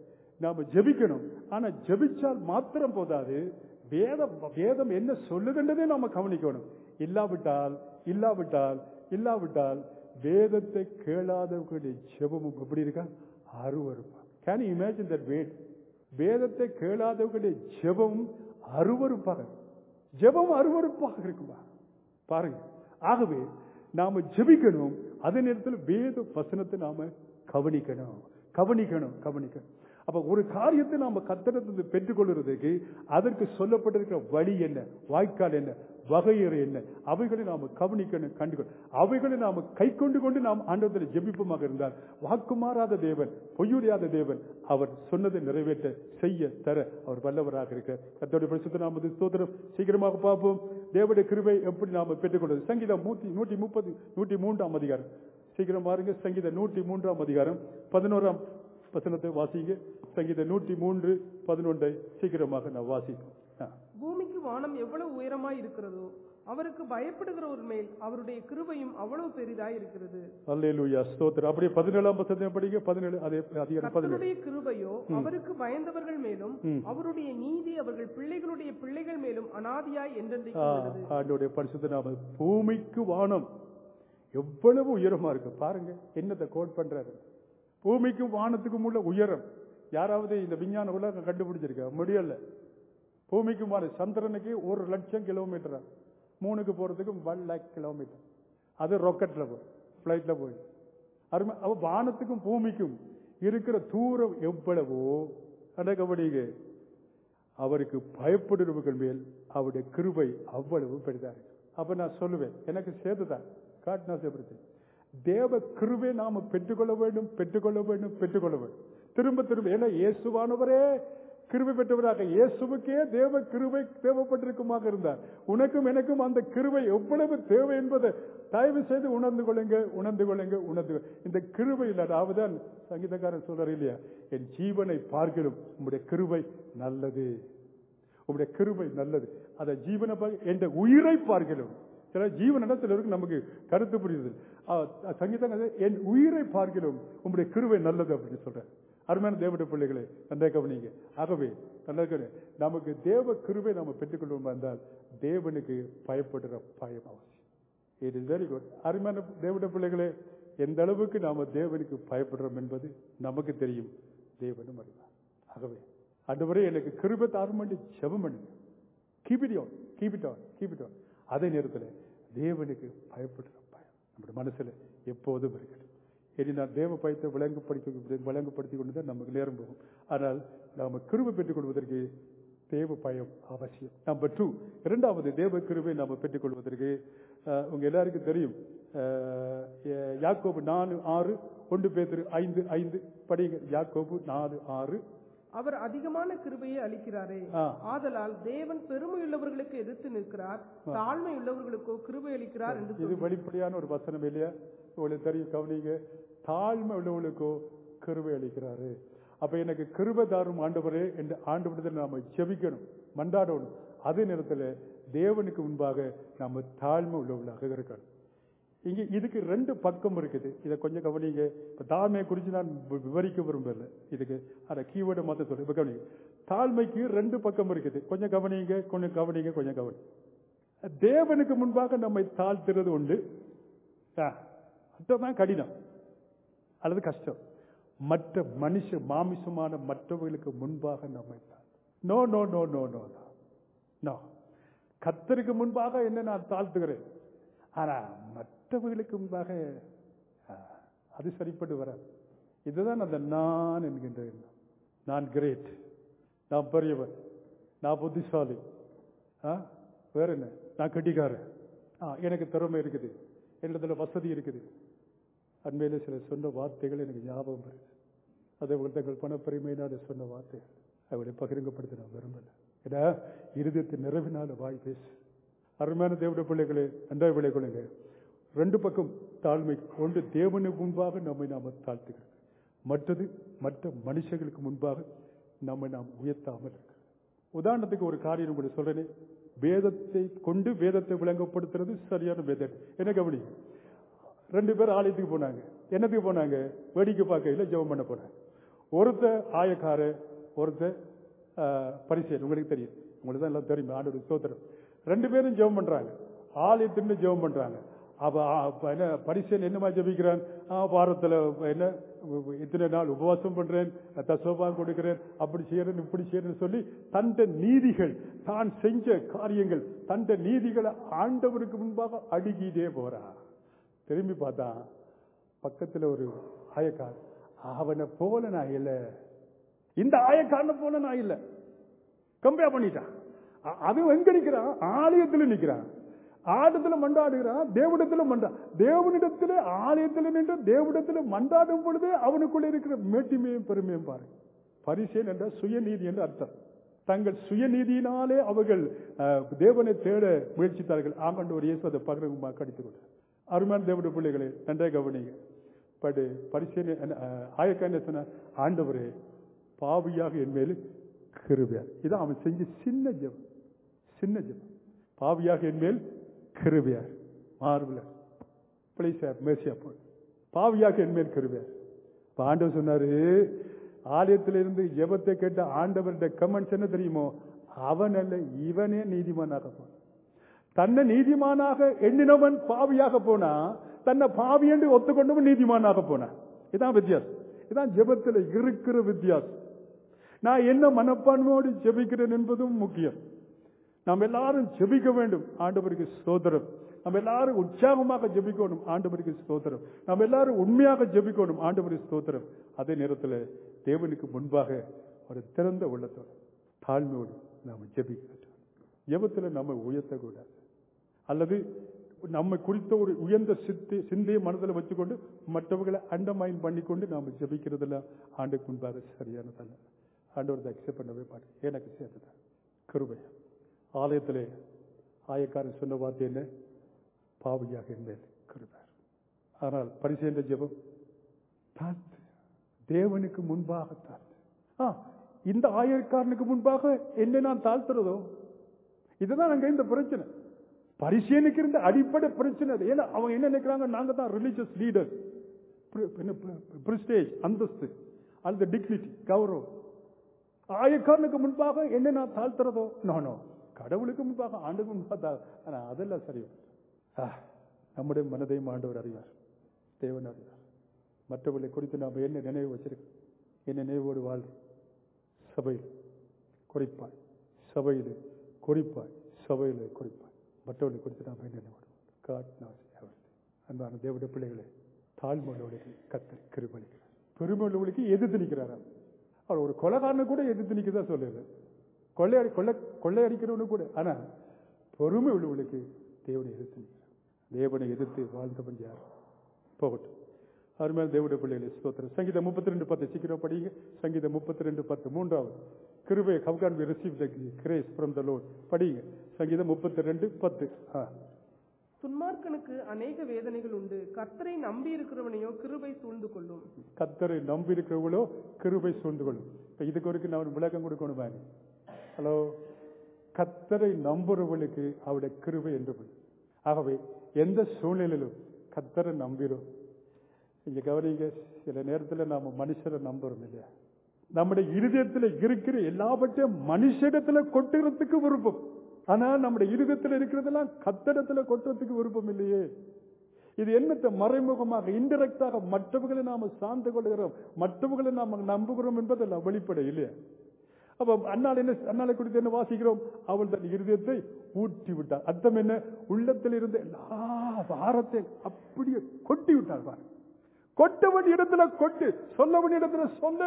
நாம ஜெபிக்கணும் ஆனா ஜெபிச்சால் மாத்திரம் போதாது வேதம் வேதம் என்ன சொல்லுகின்றதே நாம கவனிக்கணும் இல்லாவிட்டால் இல்லாவிட்டால் இல்லாவிட்டால் வேதத்தை கேளாதவர்களுடைய ஜெபமும் எப்படி இருக்கா அருவருப்பா கேன் இமேஜின் தட் வேட் வேதத்தை கேளாதவர்களுடைய ஜெபம் அருவருப்பாக ஜெபம் அருவருப்பாக இருக்குமா பாருங்க ஆகவே நாம ஜெபிக்கணும் அதே நேரத்தில் வேத வசனத்தை நாம கவனிக்கணும் கவனிக்கணும் கவனிக்கணும் அப்ப ஒரு காரியத்தை நாம கத்தடத்திலிருந்து பெற்றுக்கொள்கிறதுக்கு அதற்கு சொல்லப்பட்டிருக்கிற வழி என்ன வாய்க்கால் என்ன வகையறை என்ன அவைகளை நாம கவனிக்கணும் கண்டுக்கணும் அவைகளை நாம கை கொண்டு கொண்டு நாம் ஆண்டவத்தில் ஜெபிப்பமாக இருந்தால் வாக்கு மாறாத தேவன் பொய்யுடையாத தேவன் அவர் சொன்னதை நிறைவேற்ற செய்ய தர அவர் வல்லவராக இருக்க கத்தோடைய பரிசுத்த நாமது ஸ்தோத்திரம் சீக்கிரமாக பார்ப்போம் தேவனுடைய கிருபை எப்படி நாம பெற்றுக்கொள்வது சங்கீதம் நூத்தி நூற்றி முப்பது நூற்றி மூன்றாம் அதிகாரம் சீக்கிரம் பாருங்க சங்கீதம் நூற்றி மூன்றாம் அதிகாரம் பதினோராம் வசனத்தை வாசிங்க சங்கீதம் நூற்றி மூன்று பதினொன்றை சீக்கிரமாக நான் வாசிப்போம் ஆ. பூமிக்கு வானம் எவ்வளவு உயரமாய் இருக்கிறதோ அவருக்கு பயப்படுகிறவர் மேல் அவருடைய கிருபையும் அவ்வளவு பெரிதாய் இருக்கிறது அல்லேலூயா ஸ்தோத்திரம் அப்படியே பதினேழாம் வசனத்தை படிங்க பதினேழு அதே அதிகாரம் பதினேழு கர்த்தருடைய கிருபையோ அவருக்கு பயந்தவர்கள் மேலும் ம். அவருடைய நீதி அவர்கள் பிள்ளைகளுடைய பிள்ளைகள் மேலும் அனாதியாய் ஆ, என்றென்றைக்கும் உள்ளது ஆண்டவருடைய பரிசுத்த நாம பூமிக்கு வானம் எவ்வளவு உயரமா இருக்கு பாருங்க என்னத்தை கோட் பண்றாரு பூமிக்கும் வானத்துக்கும் உள்ள உயரம் யாராவது இந்த விஞ்ஞான உலகம் கண்டுபிடிச்சிருக்க முடியல பூமிக்கும் வானம் சந்திரனுக்கு ஒரு லட்சம் கிலோமீட்டரா மூணுக்கு போறதுக்கு ஒன் லேக் கிலோமீட்டர் அது ராக்கெட்ல போய் பிளைட்ல போய் அருமை அவ வானத்துக்கும் பூமிக்கும் இருக்கிற தூரம் எவ்வளவோ அடக்கபடிங்க அவருக்கு பயப்படுறவர்கள் மேல் அவருடைய கிருபை அவ்வளவு பெரிதா இருக்கு அப்ப நான் சொல்லுவேன் எனக்கு சேர்த்துதான் காட்டினா சேர்த்து தேவ கிருபை நாம பெற்றுக்கொள்ள வேண்டும் பெற்றுக்கொள்ள வேண்டும் பெற்றுக்கொள்ள வேண்டும் திரும்ப திரும்ப ஏன்னா இயேசுவானவரே கிருபை பெற்றவராக இயேசுவுக்கே தேவ கிருபை தேவைப்பட்டிருக்குமாக இருந்தார் உனக்கும் எனக்கும் அந்த கிருபை எவ்வளவு தேவை என்பதை தயவு செய்து உணர்ந்து கொள்ளுங்க உணர்ந்து கொள்ளுங்க உணர்ந்து கொள்ளுங்க. இந்த கிருபை இல்லாத சங்கீதக்காரன் சொல்றாரு இல்லையா என் ஜீவனை பார்க்கிறோம் உம்முடைய கிருபை நல்லது உம்முடைய கிருபை நல்லது அதை ஜீவனை பார்க்க என்ற உயிரை பார்க்கிறோம் சில ஜீவன சிலருக்கு நமக்கு கருத்து புரியுது சங்கீதம் என் உயிரை பார்க்கிறோம் உம்முடைய கிருபை நல்லது அப்படின்னு சொல்றேன் அருமையான தேவடைய பிள்ளைகளே நன்றாக கவனிங்க ஆகவே நல்லா கவனி. நமக்கு தேவ கிருபை நாம பெற்றுக்கொள்வோம் என்றால் தேவனுக்கு பயப்படுற பயம் அவசியம் இட் இஸ் வெரி குட் அருமையான தேவடைய பிள்ளைகளே எந்த அளவுக்கு நாம தேவனுக்கு பயப்படுறோம் என்பது நமக்கு தெரியும் தேவனும் அறிவார் ஆகவே ஆண்டவரே எனக்கு கிருபை தாரும் பண்ணி ஜெபம் பண்ணுங்க keep it on keep it on keep it on அதே நேரத்தில் தேவனுக்கு பயப்படுற பயம் நம்முடைய மனசுல எப்போதும் இருக்கட்டும் இனி நான் தேவ பயத்தை விளங்குப்படுத்தி விளங்குப்படுத்திக் கொண்டு தான் நமக்கு நேரம் போகும் ஆனால் நாம கிருபை பெற்றுக் கொள்வதற்கு தேவ பயம் அவசியம் நம்பர் டூ இரண்டாவது தேவ கிருபை நாம பெற்றுக் கொள்வதற்கு அஹ், உங்க எல்லாருக்கும் தெரியும் அஹ், யா- யாக்கோபு நாலு ஆறு ஒன்று பேர் ஐந்து ஐந்து படிங்க யாக்கோபு நாலு ஆறு அவர் அதிகமான கிருபையை அளிக்கிறாரே ஆ. ஆதலால் தேவன் பெருமையுள்ளவர்களுக்கு எதிர்த்து நிற்கிறார் தாழ்மை உள்ளவர்களுக்கோ கிருபை அளிக்கிறார் என்று இது வெளிப்படையான ஒரு வசனம் இல்லையா உங்களுக்கு தெரியும் கவனிங்க தாழ்மை உள்ளவர்களுக்கோ கிருபை அளிக்கிறாரு அப்ப எனக்கு கிருபை தாரும் ஆண்டவரே என்று ஆண்டவரத்தில் நாம ஜெபிக்கணும் மண்டாடணும் அதே நேரத்தில் தேவனுக்கு முன்பாக நாம தாழ்மை உள்ளவர்களாக இருக்கணும் இங்க இதுக்கு ரெண்டு பக்கம் இருக்குது இதை கொஞ்சம் கவனிங்க இப்ப தாழ்மையை குறித்து நான் வி- விவரிக்க விரும்பல இதுக்கு அந்த கீவேர்டை மாத்த சொல்றேன் இப்ப கவனிங்க தாழ்மைக்கு ரெண்டு பக்கம் இருக்குது கொஞ்சம் கவனிங்க கொஞ்சம் கவனிங்க கொஞ்சம் கவனி தேவனுக்கு முன்பாக நம்மை தாழ்த்துறது உண்டு ஆ, அதுதான் கடினம் அல்லது கஷ்டம் மற்ற மனுஷ மாமிசமான மற்றவர்களுக்கு முன்பாக நம்மை தாழ் no no no no no no no கத்தருக்கு முன்பாக என்ன நான் தாழ்த்துகிறேன் ஆனா மற்றவர்களுக்கு முன்பாக ஆ, அது சரிப்பட்டு வர இதுதான் அந்த நான் என்கின்ற எண்ணம் நான் கிரேட் நான் பெரியவன் நான் புத்திசாலி ஆ வேற என்ன நான் கட்டிக்காரன் ஆ எனக்கு திறமை இருக்குது என்னிடத்துல வசதி இருக்குது அண்மையில சில சொன்ன வார்த்தைகள் எனக்கு ஞாபகம் வருது அதை தங்கள் பணப்பெருமையினால சொன்ன வார்த்தைகள் அவளை பகிரங்கப்படுத்த நான் விரும்பல ஏன்னா இருதயத்தின் நிறைவினால வாய் பேசு அருமையான தேவடைய பிள்ளைகளே நன்றாய் விளை கொள்ளுங்க ரெண்டு பக்கம் தாழ்மை ஒன்று தேவனுக்கு முன்பாக நம்மை நாம தாழ்த்துகிறது மற்றது மற்ற மனுஷர்களுக்கு முன்பாக நம்மை நாம் உயர்த்தாமல் இருக்கிறது உதாரணத்துக்கு ஒரு காரியம் உங்களுக்கு சொல்றேனே வேதத்தை கொண்டு வேதத்தை விளங்கப்படுத்துறது சரியான வேதம் என்ன கவனி ரெண்டு பேர் ஆலயத்துக்கு போனாங்க என்னத்துக்கு போனாங்க வேடிக்கை பார்க்கையில ஜெபம் பண்ண போனாங்க ஒருத்த ஆயக்கார ஒருத்த பரிசேர் உங்களுக்கு தெரியும் உங்களுக்கு தான் எல்லாம் தெரியும் ஆண்டோட சோத்திரம் ரெண்டு பேரும் ஜெபம் பண்றாங்க ஆலயத்துன்னு ஜெபம் பண்றாங்க அப்ப ஆ, அப்ப என்ன பரிசேன் என்னமா ஜெபிக்கிறான் ஆ, வாரத்துல என்ன இத்தனை நாள் உபவாசம் பண்றேன் தசோபான் கொடுக்கிறேன் அப்படி செய்யறேன் இப்படி செய்யறேன்னு சொல்லி தந்த நீதிகள் தான் செஞ்ச காரியங்கள் தந்த நீதிகளை ஆண்டவருக்கு முன்பாக அடுக்கிட்டே போறா திரும்பி பார்த்தா பக்கத்துல ஒரு ஆயக்கார் அவனை போல நான் இல்ல இந்த ஆயக்காரனை போல நான் இல்ல கம்பேர் பண்ணிட்டான் அ- அது எங்க நிக்கிறான் ஆலயத்துல நிக்கிறான் ஆடத்துல மண்டாடுகிறான் தேவனிடத்துல மண்டா தேவனிடத்துல ஆலயத்துல நின்று தேவனிடத்துல மண்டாடும் பொழுதே அவனுக்குள்ள இருக்கிற மேட்டிமையும் பெருமையும் பாரு பரிசேன் என்ற சுயநீதி என்று அர்த்தம் தங்கள் சுயநீதியினாலே அவர்கள் அஹ், தேவனை தேட முயற்சித்தார்கள் ஆமாண்டு ஒரு இயேசு அதை பகிரங்கமாக கடித்துக் கொண்டார் அருமையான தேவனுடைய பிள்ளைகளே நன்றாக கவனிங்க பட் பரிசேன் ஆயக்கான சொன்ன ஆண்டவரே பாவியாக என் மேல் கிருபையார் இதான் அவன் செஞ்ச சின்ன ஜெபம் சின்ன ஜெபம் பாவியாக என் மேல் கிருபையார் மார்புலர் பிளீஸ் மேசி அப்போ பாவியாக என் மேல் கிருபையார் இப்ப ஆண்டவர் சொன்னாரு ஆலயத்திலிருந்து இருந்து ஜெபத்தை கேட்ட ஆண்டவருடைய கமெண்ட்ஸ் என்ன தெரியுமோ அவன் அல்ல இவனே நீதிமானாக போனான் தன்னை நீதிமானாக எண்ணினவன் பாவியாக போனா தன்னை பாவி என்று ஒத்துக்கொண்டவன் நீதிமானாக போனான் இதான் வித்தியாசம் இதான் ஜெபத்தில் இருக்கிற வித்தியாசம் நான் என்ன மனப்பான்மையோடு ஜெபிக்கிறேன் என்பதும் முக்கியம் நாம் எல்லாரும் ஜெபிக்க வேண்டும் ஆண்டவருக்கு ஸ்தோத்திரம் நம்ம எல்லாரும் உற்சாகமாக ஜெபிக்கணும் ஆண்டவருக்கு ஸ்தோத்திரம் நம்ம எல்லாரும் உண்மையாக ஜெபிக்கணும் ஆண்டவருக்கு ஸ்தோத்திரம் அதே நேரத்தில் தேவனுக்கு முன்பாக ஒரு திறந்த உள்ளத்தோடு தாழ்மையோடு நாம் ஜெபிக்க வேண்டும் ஜெபத்தில் நம்ம உயர்த்தக்கூடாது அல்லது நம்மை குறித்த ஒரு உயர்ந்த சித்தி சிந்தையை மனதில் வச்சுக்கொண்டு மற்றவர்களை அண்டர்மைன் பண்ணிக்கொண்டு நாம் ஜெபிக்கிறதெல்லாம் ஆண்டுக்கு முன்பாக சரியானதல்ல ஆண்டவர் அக்செப்ட் பண்ணவே மாட்டேன் எனக்கு சேர்ந்ததான் கிருபை ஆலயத்திலே ஆயக்காரன் சொன்ன வார்த்தை என்ன பாவியாக என்பேன் கிருபார் ஆனால் பரிசேந்த ஜெபம் தாழ்த்து தேவனுக்கு முன்பாக தாழ்த்து ஆ இந்த ஆயக்காரனுக்கு முன்பாக என்ன நான் தாழ்த்துறதோ இதுதான் அங்க இந்த பிரச்சனை பரிசேனுக்கு இருந்த அடிப்படை பிரச்சனை அது. ஏன்னா அவங்க என்ன நினைக்கிறாங்க நாங்க தான் ரிலீஜியஸ் லீடர் பிரிஸ்டேஜ் அந்தஸ்து அந்த டிக்னிட்டி கௌரவம் ஆயக்காரனுக்கு முன்பாக என்ன நான் தாழ்த்துறதோ நானோ கடவுளுக்கு முன்பாக ஆண்டுக்கு முன்பாக தா- ஆனா அதெல்லாம் சரி ஆ, நம்முடைய மனதையும் ஆண்டவர் அறிவார் தேவன் அறிவார் மற்றவர்களை குறித்து நாம் என்ன நினைவு வச்சிருக்கோம் என்ன நினைவோடு வாழ்றோம் சபையில் குறிப்பாய் சபையில் குறிப்பாய் சபையில் குறிப்பாய் மற்றவர்களை குறித்து நாம் என்ன நினைவோடு காட் நாஸ் அன்பான தேவனுடைய பிள்ளைகளே தாழ்மையுள்ளவர்களுக்கு கத்தர் கிருபளிக்கிறார் பெருமையுள்ளவர்களுக்கு எதிர்த்து நிற்கிறாராம் அவர் ஒரு கொலைகாரனை கூட எதிர்த்து நிற்கதா சொல்லுது கொள்ளையடி கொள்ளை கொள்ளையடிக்கிறவனு கூட ஆனா பொறுமை உள்ளவர்களுக்கு தேவனை எதிர்த்து நிற்கிறார் தேவனை எதிர்த்து வாழ்ந்தவன் யார் போகட்டும் அருமையான தேவனுடைய பிள்ளைகளை ஸ்தோத்திரம் சங்கீதம் முப்பத்தி ரெண்டு பத்து சீக்கிரம் படிங்க சங்கீதம் முப்பத்தி ரெண்டு பத்து மூன்றாவது கிருபை how we receive the grace from the Lord படிங்க சங்கீதம் முப்பத்தி ரெண்டு பத்து ஆ துன்மார்க்கனுக்கு அநேக வேதனைகள் உண்டு கர்த்தரை நம்பி இருக்கிறவனையோ கிருபை சூழ்ந்து கொள்ளும் கத்தரை நம்பி இருக்கிறவங்களோ கிருபை சூழ்ந்து கொள்ளும் இப்ப இதுக்கு வரைக்கும் நான் ஒரு விளக்கம் கொடுக்கணும் பாருங்க ஹலோ கத்தரை நம்புறவர்களுக்கு அவருடைய கிருபை என்று பொருள். ஆகவே எந்த சூழ்நிலையிலும் கத்தரை நம்பிரும் இங்க கவனிங்க சில நேரத்துல நாம மனுஷரை நம்புறோம் இல்லையா நம்முடைய இருதயத்துல இருக்கிற எல்லாவற்றையும் மனுஷிடத்துல கொட்டுறதுக்கு விருப்பம் ஆனா நம்முடைய இருதயத்துல இருக்கிறதெல்லாம் கத்தடத்துல கொட்டுறதுக்கு விருப்பம் இல்லையே இது என்னத்தை மறைமுகமாக இன்டெரக்டாக மற்றவர்களை நாம சார்ந்து கொள்கிறோம் மற்றவர்களை நாம நம்புகிறோம் என்பதெல்லாம் வெளிப்படை இல்லையா அப்ப அண்ணால் என்ன அண்ணாலை குறித்து என்ன வாசிக்கிறோம் அவள் தன் இருதயத்தை ஊற்றி விட்டார் அர்த்தம் என்ன உள்ளத்தில் இருந்த எல்லா பாரத்தை அப்படியே கொட்டி விட்டார் பாரு கொட்ட வேண்டிய இடத்துல கொட்டு சொல்ல வேண்டிய இடத்துல சொல்லு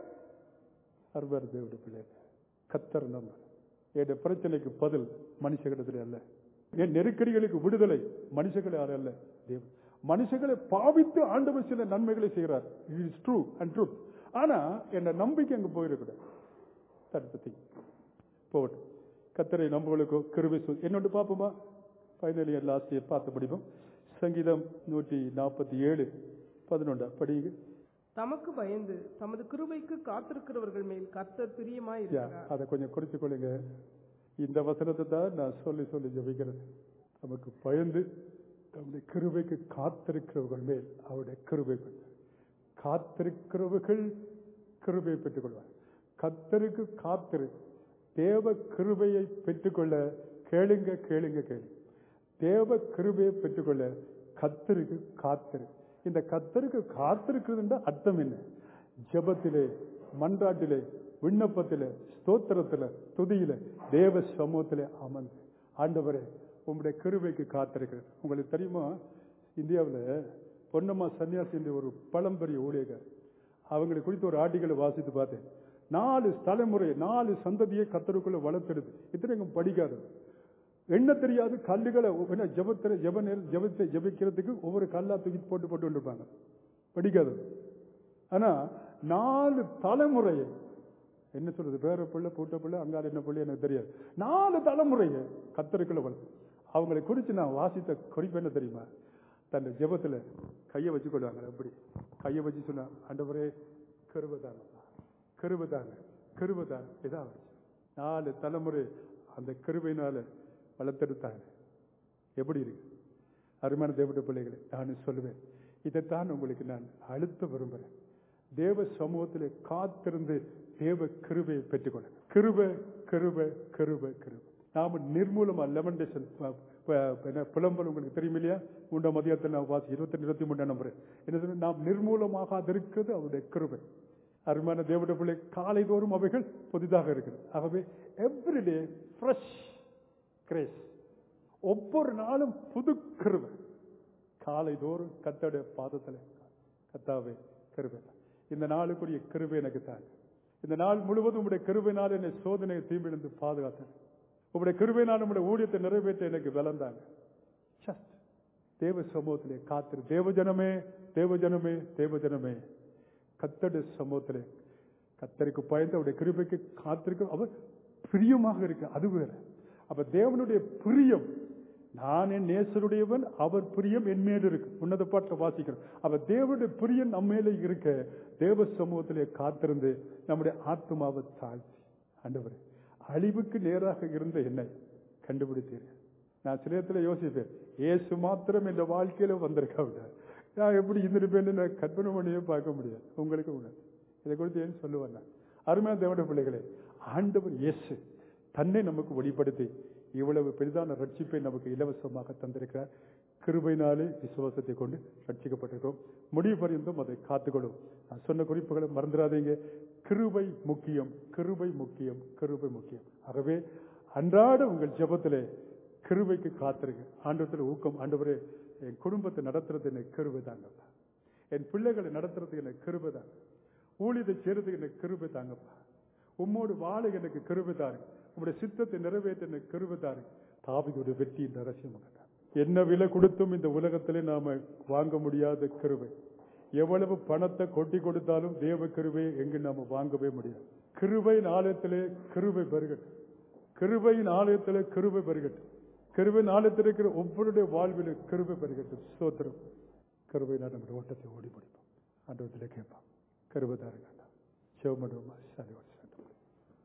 அருவர் தேவடைய பிள்ளை கத்தர் நம்ம என்னுடைய பிரச்சனைக்கு பதில் மனுஷகிடத்தில் அல்ல என் நெருக்கடிகளுக்கு விடுதலை மனுஷகளை அல்ல தேவன் மனுஷங்களை பாவித்து ஆண்டவர் சில நன்மைகளை செய்கிறார் இட்ஸ் ட்ரூ அண்ட் ட்ரூ ஆனா என்ன நம்பிக்கை அங்க போயிருக்கூடாது தடுப்பத்தி போகட்டும் கத்தரை நம்புகளுக்கோ கிருபை சொல் என்னோட பார்ப்போமா ஃபைனல் இயர் லாஸ்ட் இயர் பார்த்து படிப்போம் சங்கீதம் நூற்றி நாற்பத்தி ஏழு பதினொன்றா படிங்க தமக்கு பயந்து தமது கிருபைக்கு காத்திருக்கிறவர்கள் மேல் கர்த்தர் பிரியமாய் யா, இருக்கிறார் அதை கொஞ்சம் குறித்துக் கொள்ளுங்க இந்த வசனத்தை தான் நான் சொல்லி சொல்லி ஜபிக்கிறது நமக்கு பயந்து தம்முடைய கிருபைக்கு காத்திருக்கிறவர்கள் மேல் அவருடைய கிருபை கொண்டு காத்திருக்கிறவர்கள் கிருபையை பெற்றுக்கொள்வார் கத்தருக்கு காத்திரு தேவ கிருபையை பெற்றுக்கொள்ள கேளுங்க கேளுங்க கேளு தேவ கிருபையை பெற்றுக்கொள்ள கத்தருக்கு காத்திரு இந்த கத்தருக்கு காத்திருக்கிறதுன்ற அர்த்தம் என்ன ஜெபத்திலே மன்றாட்டிலே விண்ணப்பத்திலே ஸ்தோத்திரத்தில துதியில தேவ சமூகத்திலே அமர்ந்து ஆண்டவரே உங்களுடைய கிருபைக்கு காத்திருக்கிறது உங்களுக்கு தெரியுமா இந்தியாவில் பொன்னம்மா சன்னியாசி என்ற ஒரு பழம்பெரிய ஊழியர் அவங்களை குறித்து ஒரு ஆர்டிகளை வாசித்து பார்த்தேன் நாலு தலைமுறை நாலு சந்ததியை கத்தருக்குள்ள வளர்த்தெடுது இத்தனை படிக்காது என்ன தெரியாது கல்லுகளை என்ன ஜபத்திர ஜப நேரம் ஜபத்தை ஜபிக்கிறதுக்கு ஒவ்வொரு கல்லா தூக்கி போட்டு போட்டு கொண்டிருப்பாங்க படிக்காது ஆனா நாலு தலைமுறையை என்ன சொல்றது வேற பிள்ளை பூட்ட பிள்ளை அங்கால என்ன பிள்ளை எனக்கு தெரியாது நாலு தலைமுறையை கத்தருக்குள்ள வளர்த்து அவங்களை குறித்து நான் வாசித்த குறிப்பு என்ன தெரியுமா தன் ஜெபத்துல கையை வச்சு கொள்வாங்க அப்படி கையை வச்சு சொன்னா ஆண்டவரே கருவதாங்க கருவதாங்க கருவதாங்க இதான் நாலு தலைமுறை அந்த கருவையினால வளர்த்தெடுத்தாங்க எப்படி இருக்கு அருமையான தேவட பிள்ளைகளை நான் சொல்லுவேன் இதைத்தான் உங்களுக்கு நான் அழுத்த விரும்புகிறேன் தேவ சமூகத்தில் காத்திருந்து தேவ கிருபையை பெற்றுக்கொள்ளுங்க கிருபை கிருபை கிருபை கிருபை நாம நிர்மூலமா லெமண்டேஷன் புலம்பல் உங்களுக்கு தெரியும் இல்லையா மூன்றாம் மதியத்தில் நான் வாசி இருபத்தி இருபத்தி மூணாம் நம்பர் என்ன சொன்ன நாம் நிர்மூலமாக இருக்கிறது அவருடைய கிருபை அருமையான தேவட பிள்ளை காலை தோறும் அவைகள் புதிதாக இருக்குது ஆகவே எவ்ரிடே ஃப்ரெஷ் கிரேஸ் ஒவ்வொரு நாளும் புது கிருபை காலை தோறும் கத்தோட பாதத்தில் கத்தாவே கிருபை இந்த நாளுக்குரிய கிருபை எனக்கு தாங்க இந்த நாள் முழுவதும் உங்களுடைய கிருபைனால் என்னை சோதனை தீம்பிலிருந்து பாதுகாத்தேன் உங்களுடைய கிருபைனால் உங்களுடைய ஊழியத்தை நிறைவேற்ற எனக்கு விளந்தாங்க ஜஸ்ட் தேவ சமூகத்திலே காத்திரு தேவஜனமே தேவஜனமே தேவஜனமே கத்தட சமூகத்திலே கத்தருக்கு பயந்து அவருடைய கிருபைக்கு காத்திருக்க அவர் பிரியமாக இருக்கு அது வேற அப்ப தேவனுடைய பிரியம் நான் என் நேசருடையவன் அவர் பிரியம் என் மேல இருக்கு உன்னத பாட்டில் வாசிக்கிறோம் அப்ப தேவனுடைய பிரியம் நம்ம மேல இருக்க தேவ சமூகத்திலே காத்திருந்து நம்முடைய ஆத்மாவை தாழ்த்தி ஆண்டவரே அழிவுக்கு நேராக இருந்த என்னை கண்டுபிடித்தீர்கள் நான் சில இடத்துல யோசிப்பேன் ஏசு மாத்திரம் இந்த வாழ்க்கையில வந்திருக்கா விட நான் எப்படி இருந்திருப்பேன்னு நான் கற்பனை பண்ணியே பார்க்க முடியாது உங்களுக்கு உணர்வு இதை குறித்து ஏன் சொல்லுவேன் நான் அருமையான தேவனுடைய பிள்ளைகளே ஆண்டவர் இயேசு தன்னை நமக்கு வெளிப்படுத்தி இவ்வளவு பெரிதான ரட்சிப்பை நமக்கு இலவசமாக தந்திருக்கிறார் கிருபையினாலே விசுவாசத்தை கொண்டு ரட்சிக்கப்பட்டிருக்கிறோம் முடிவு பரியந்தம் அதை காத்துக்கொள்ளும் நான் சொன்ன குறிப்புகளை மறந்துடாதீங்க கிருபை முக்கியம் கிருபை முக்கியம் கிருபை முக்கியம் ஆகவே அன்றாட உங்கள் ஜெபத்திலே கிருபைக்கு காத்திருங்க ஆண்டவத்தில் ஊக்கம் ஆண்டவரே என் குடும்பத்தை நடத்துறது எனக்கு கிருபை தாங்கப்பா என் பிள்ளைகளை நடத்துறதுக்கு எனக்கு கிருபை தாங்க ஊழியத்தை செய்யறதுக்கு எனக்கு கிருபை தாங்கப்பா உம்மோடு வாழ எனக்கு கிருபை தாருங்க உங்களுடைய சித்தத்தை நிறைவேற்ற எனக்கு கிருபை தாருங்க தாவிகளுடைய வெற்றி இந்த ரகசியம் என்ன விலை கொடுத்தும் இந்த உலகத்திலே நாம வாங்க முடியாத கிருபை எவ்வளவு பணத்தை கொட்டி கொடுத்தாலும் தேவ கிருபையை எங்கு நாம வாங்கவே முடியாது கிருபையின் ஆலயத்திலே கிருபை பெருகட்டும் கிருபையின் ஆலயத்திலே கிருபை பெருகட்டும் கிருபையின் ஆலயத்தில் இருக்கிற ஒவ்வொருடைய வாழ்விலும் கிருபை பெருகட்டும் சோத்திரம் கிருபையினால் நம்முடைய ஓட்டத்தை ஓடி முடிப்போம் ஆண்டவத்திலே கேட்பான் கிருபை தாருங்க சிவமடுமா சரி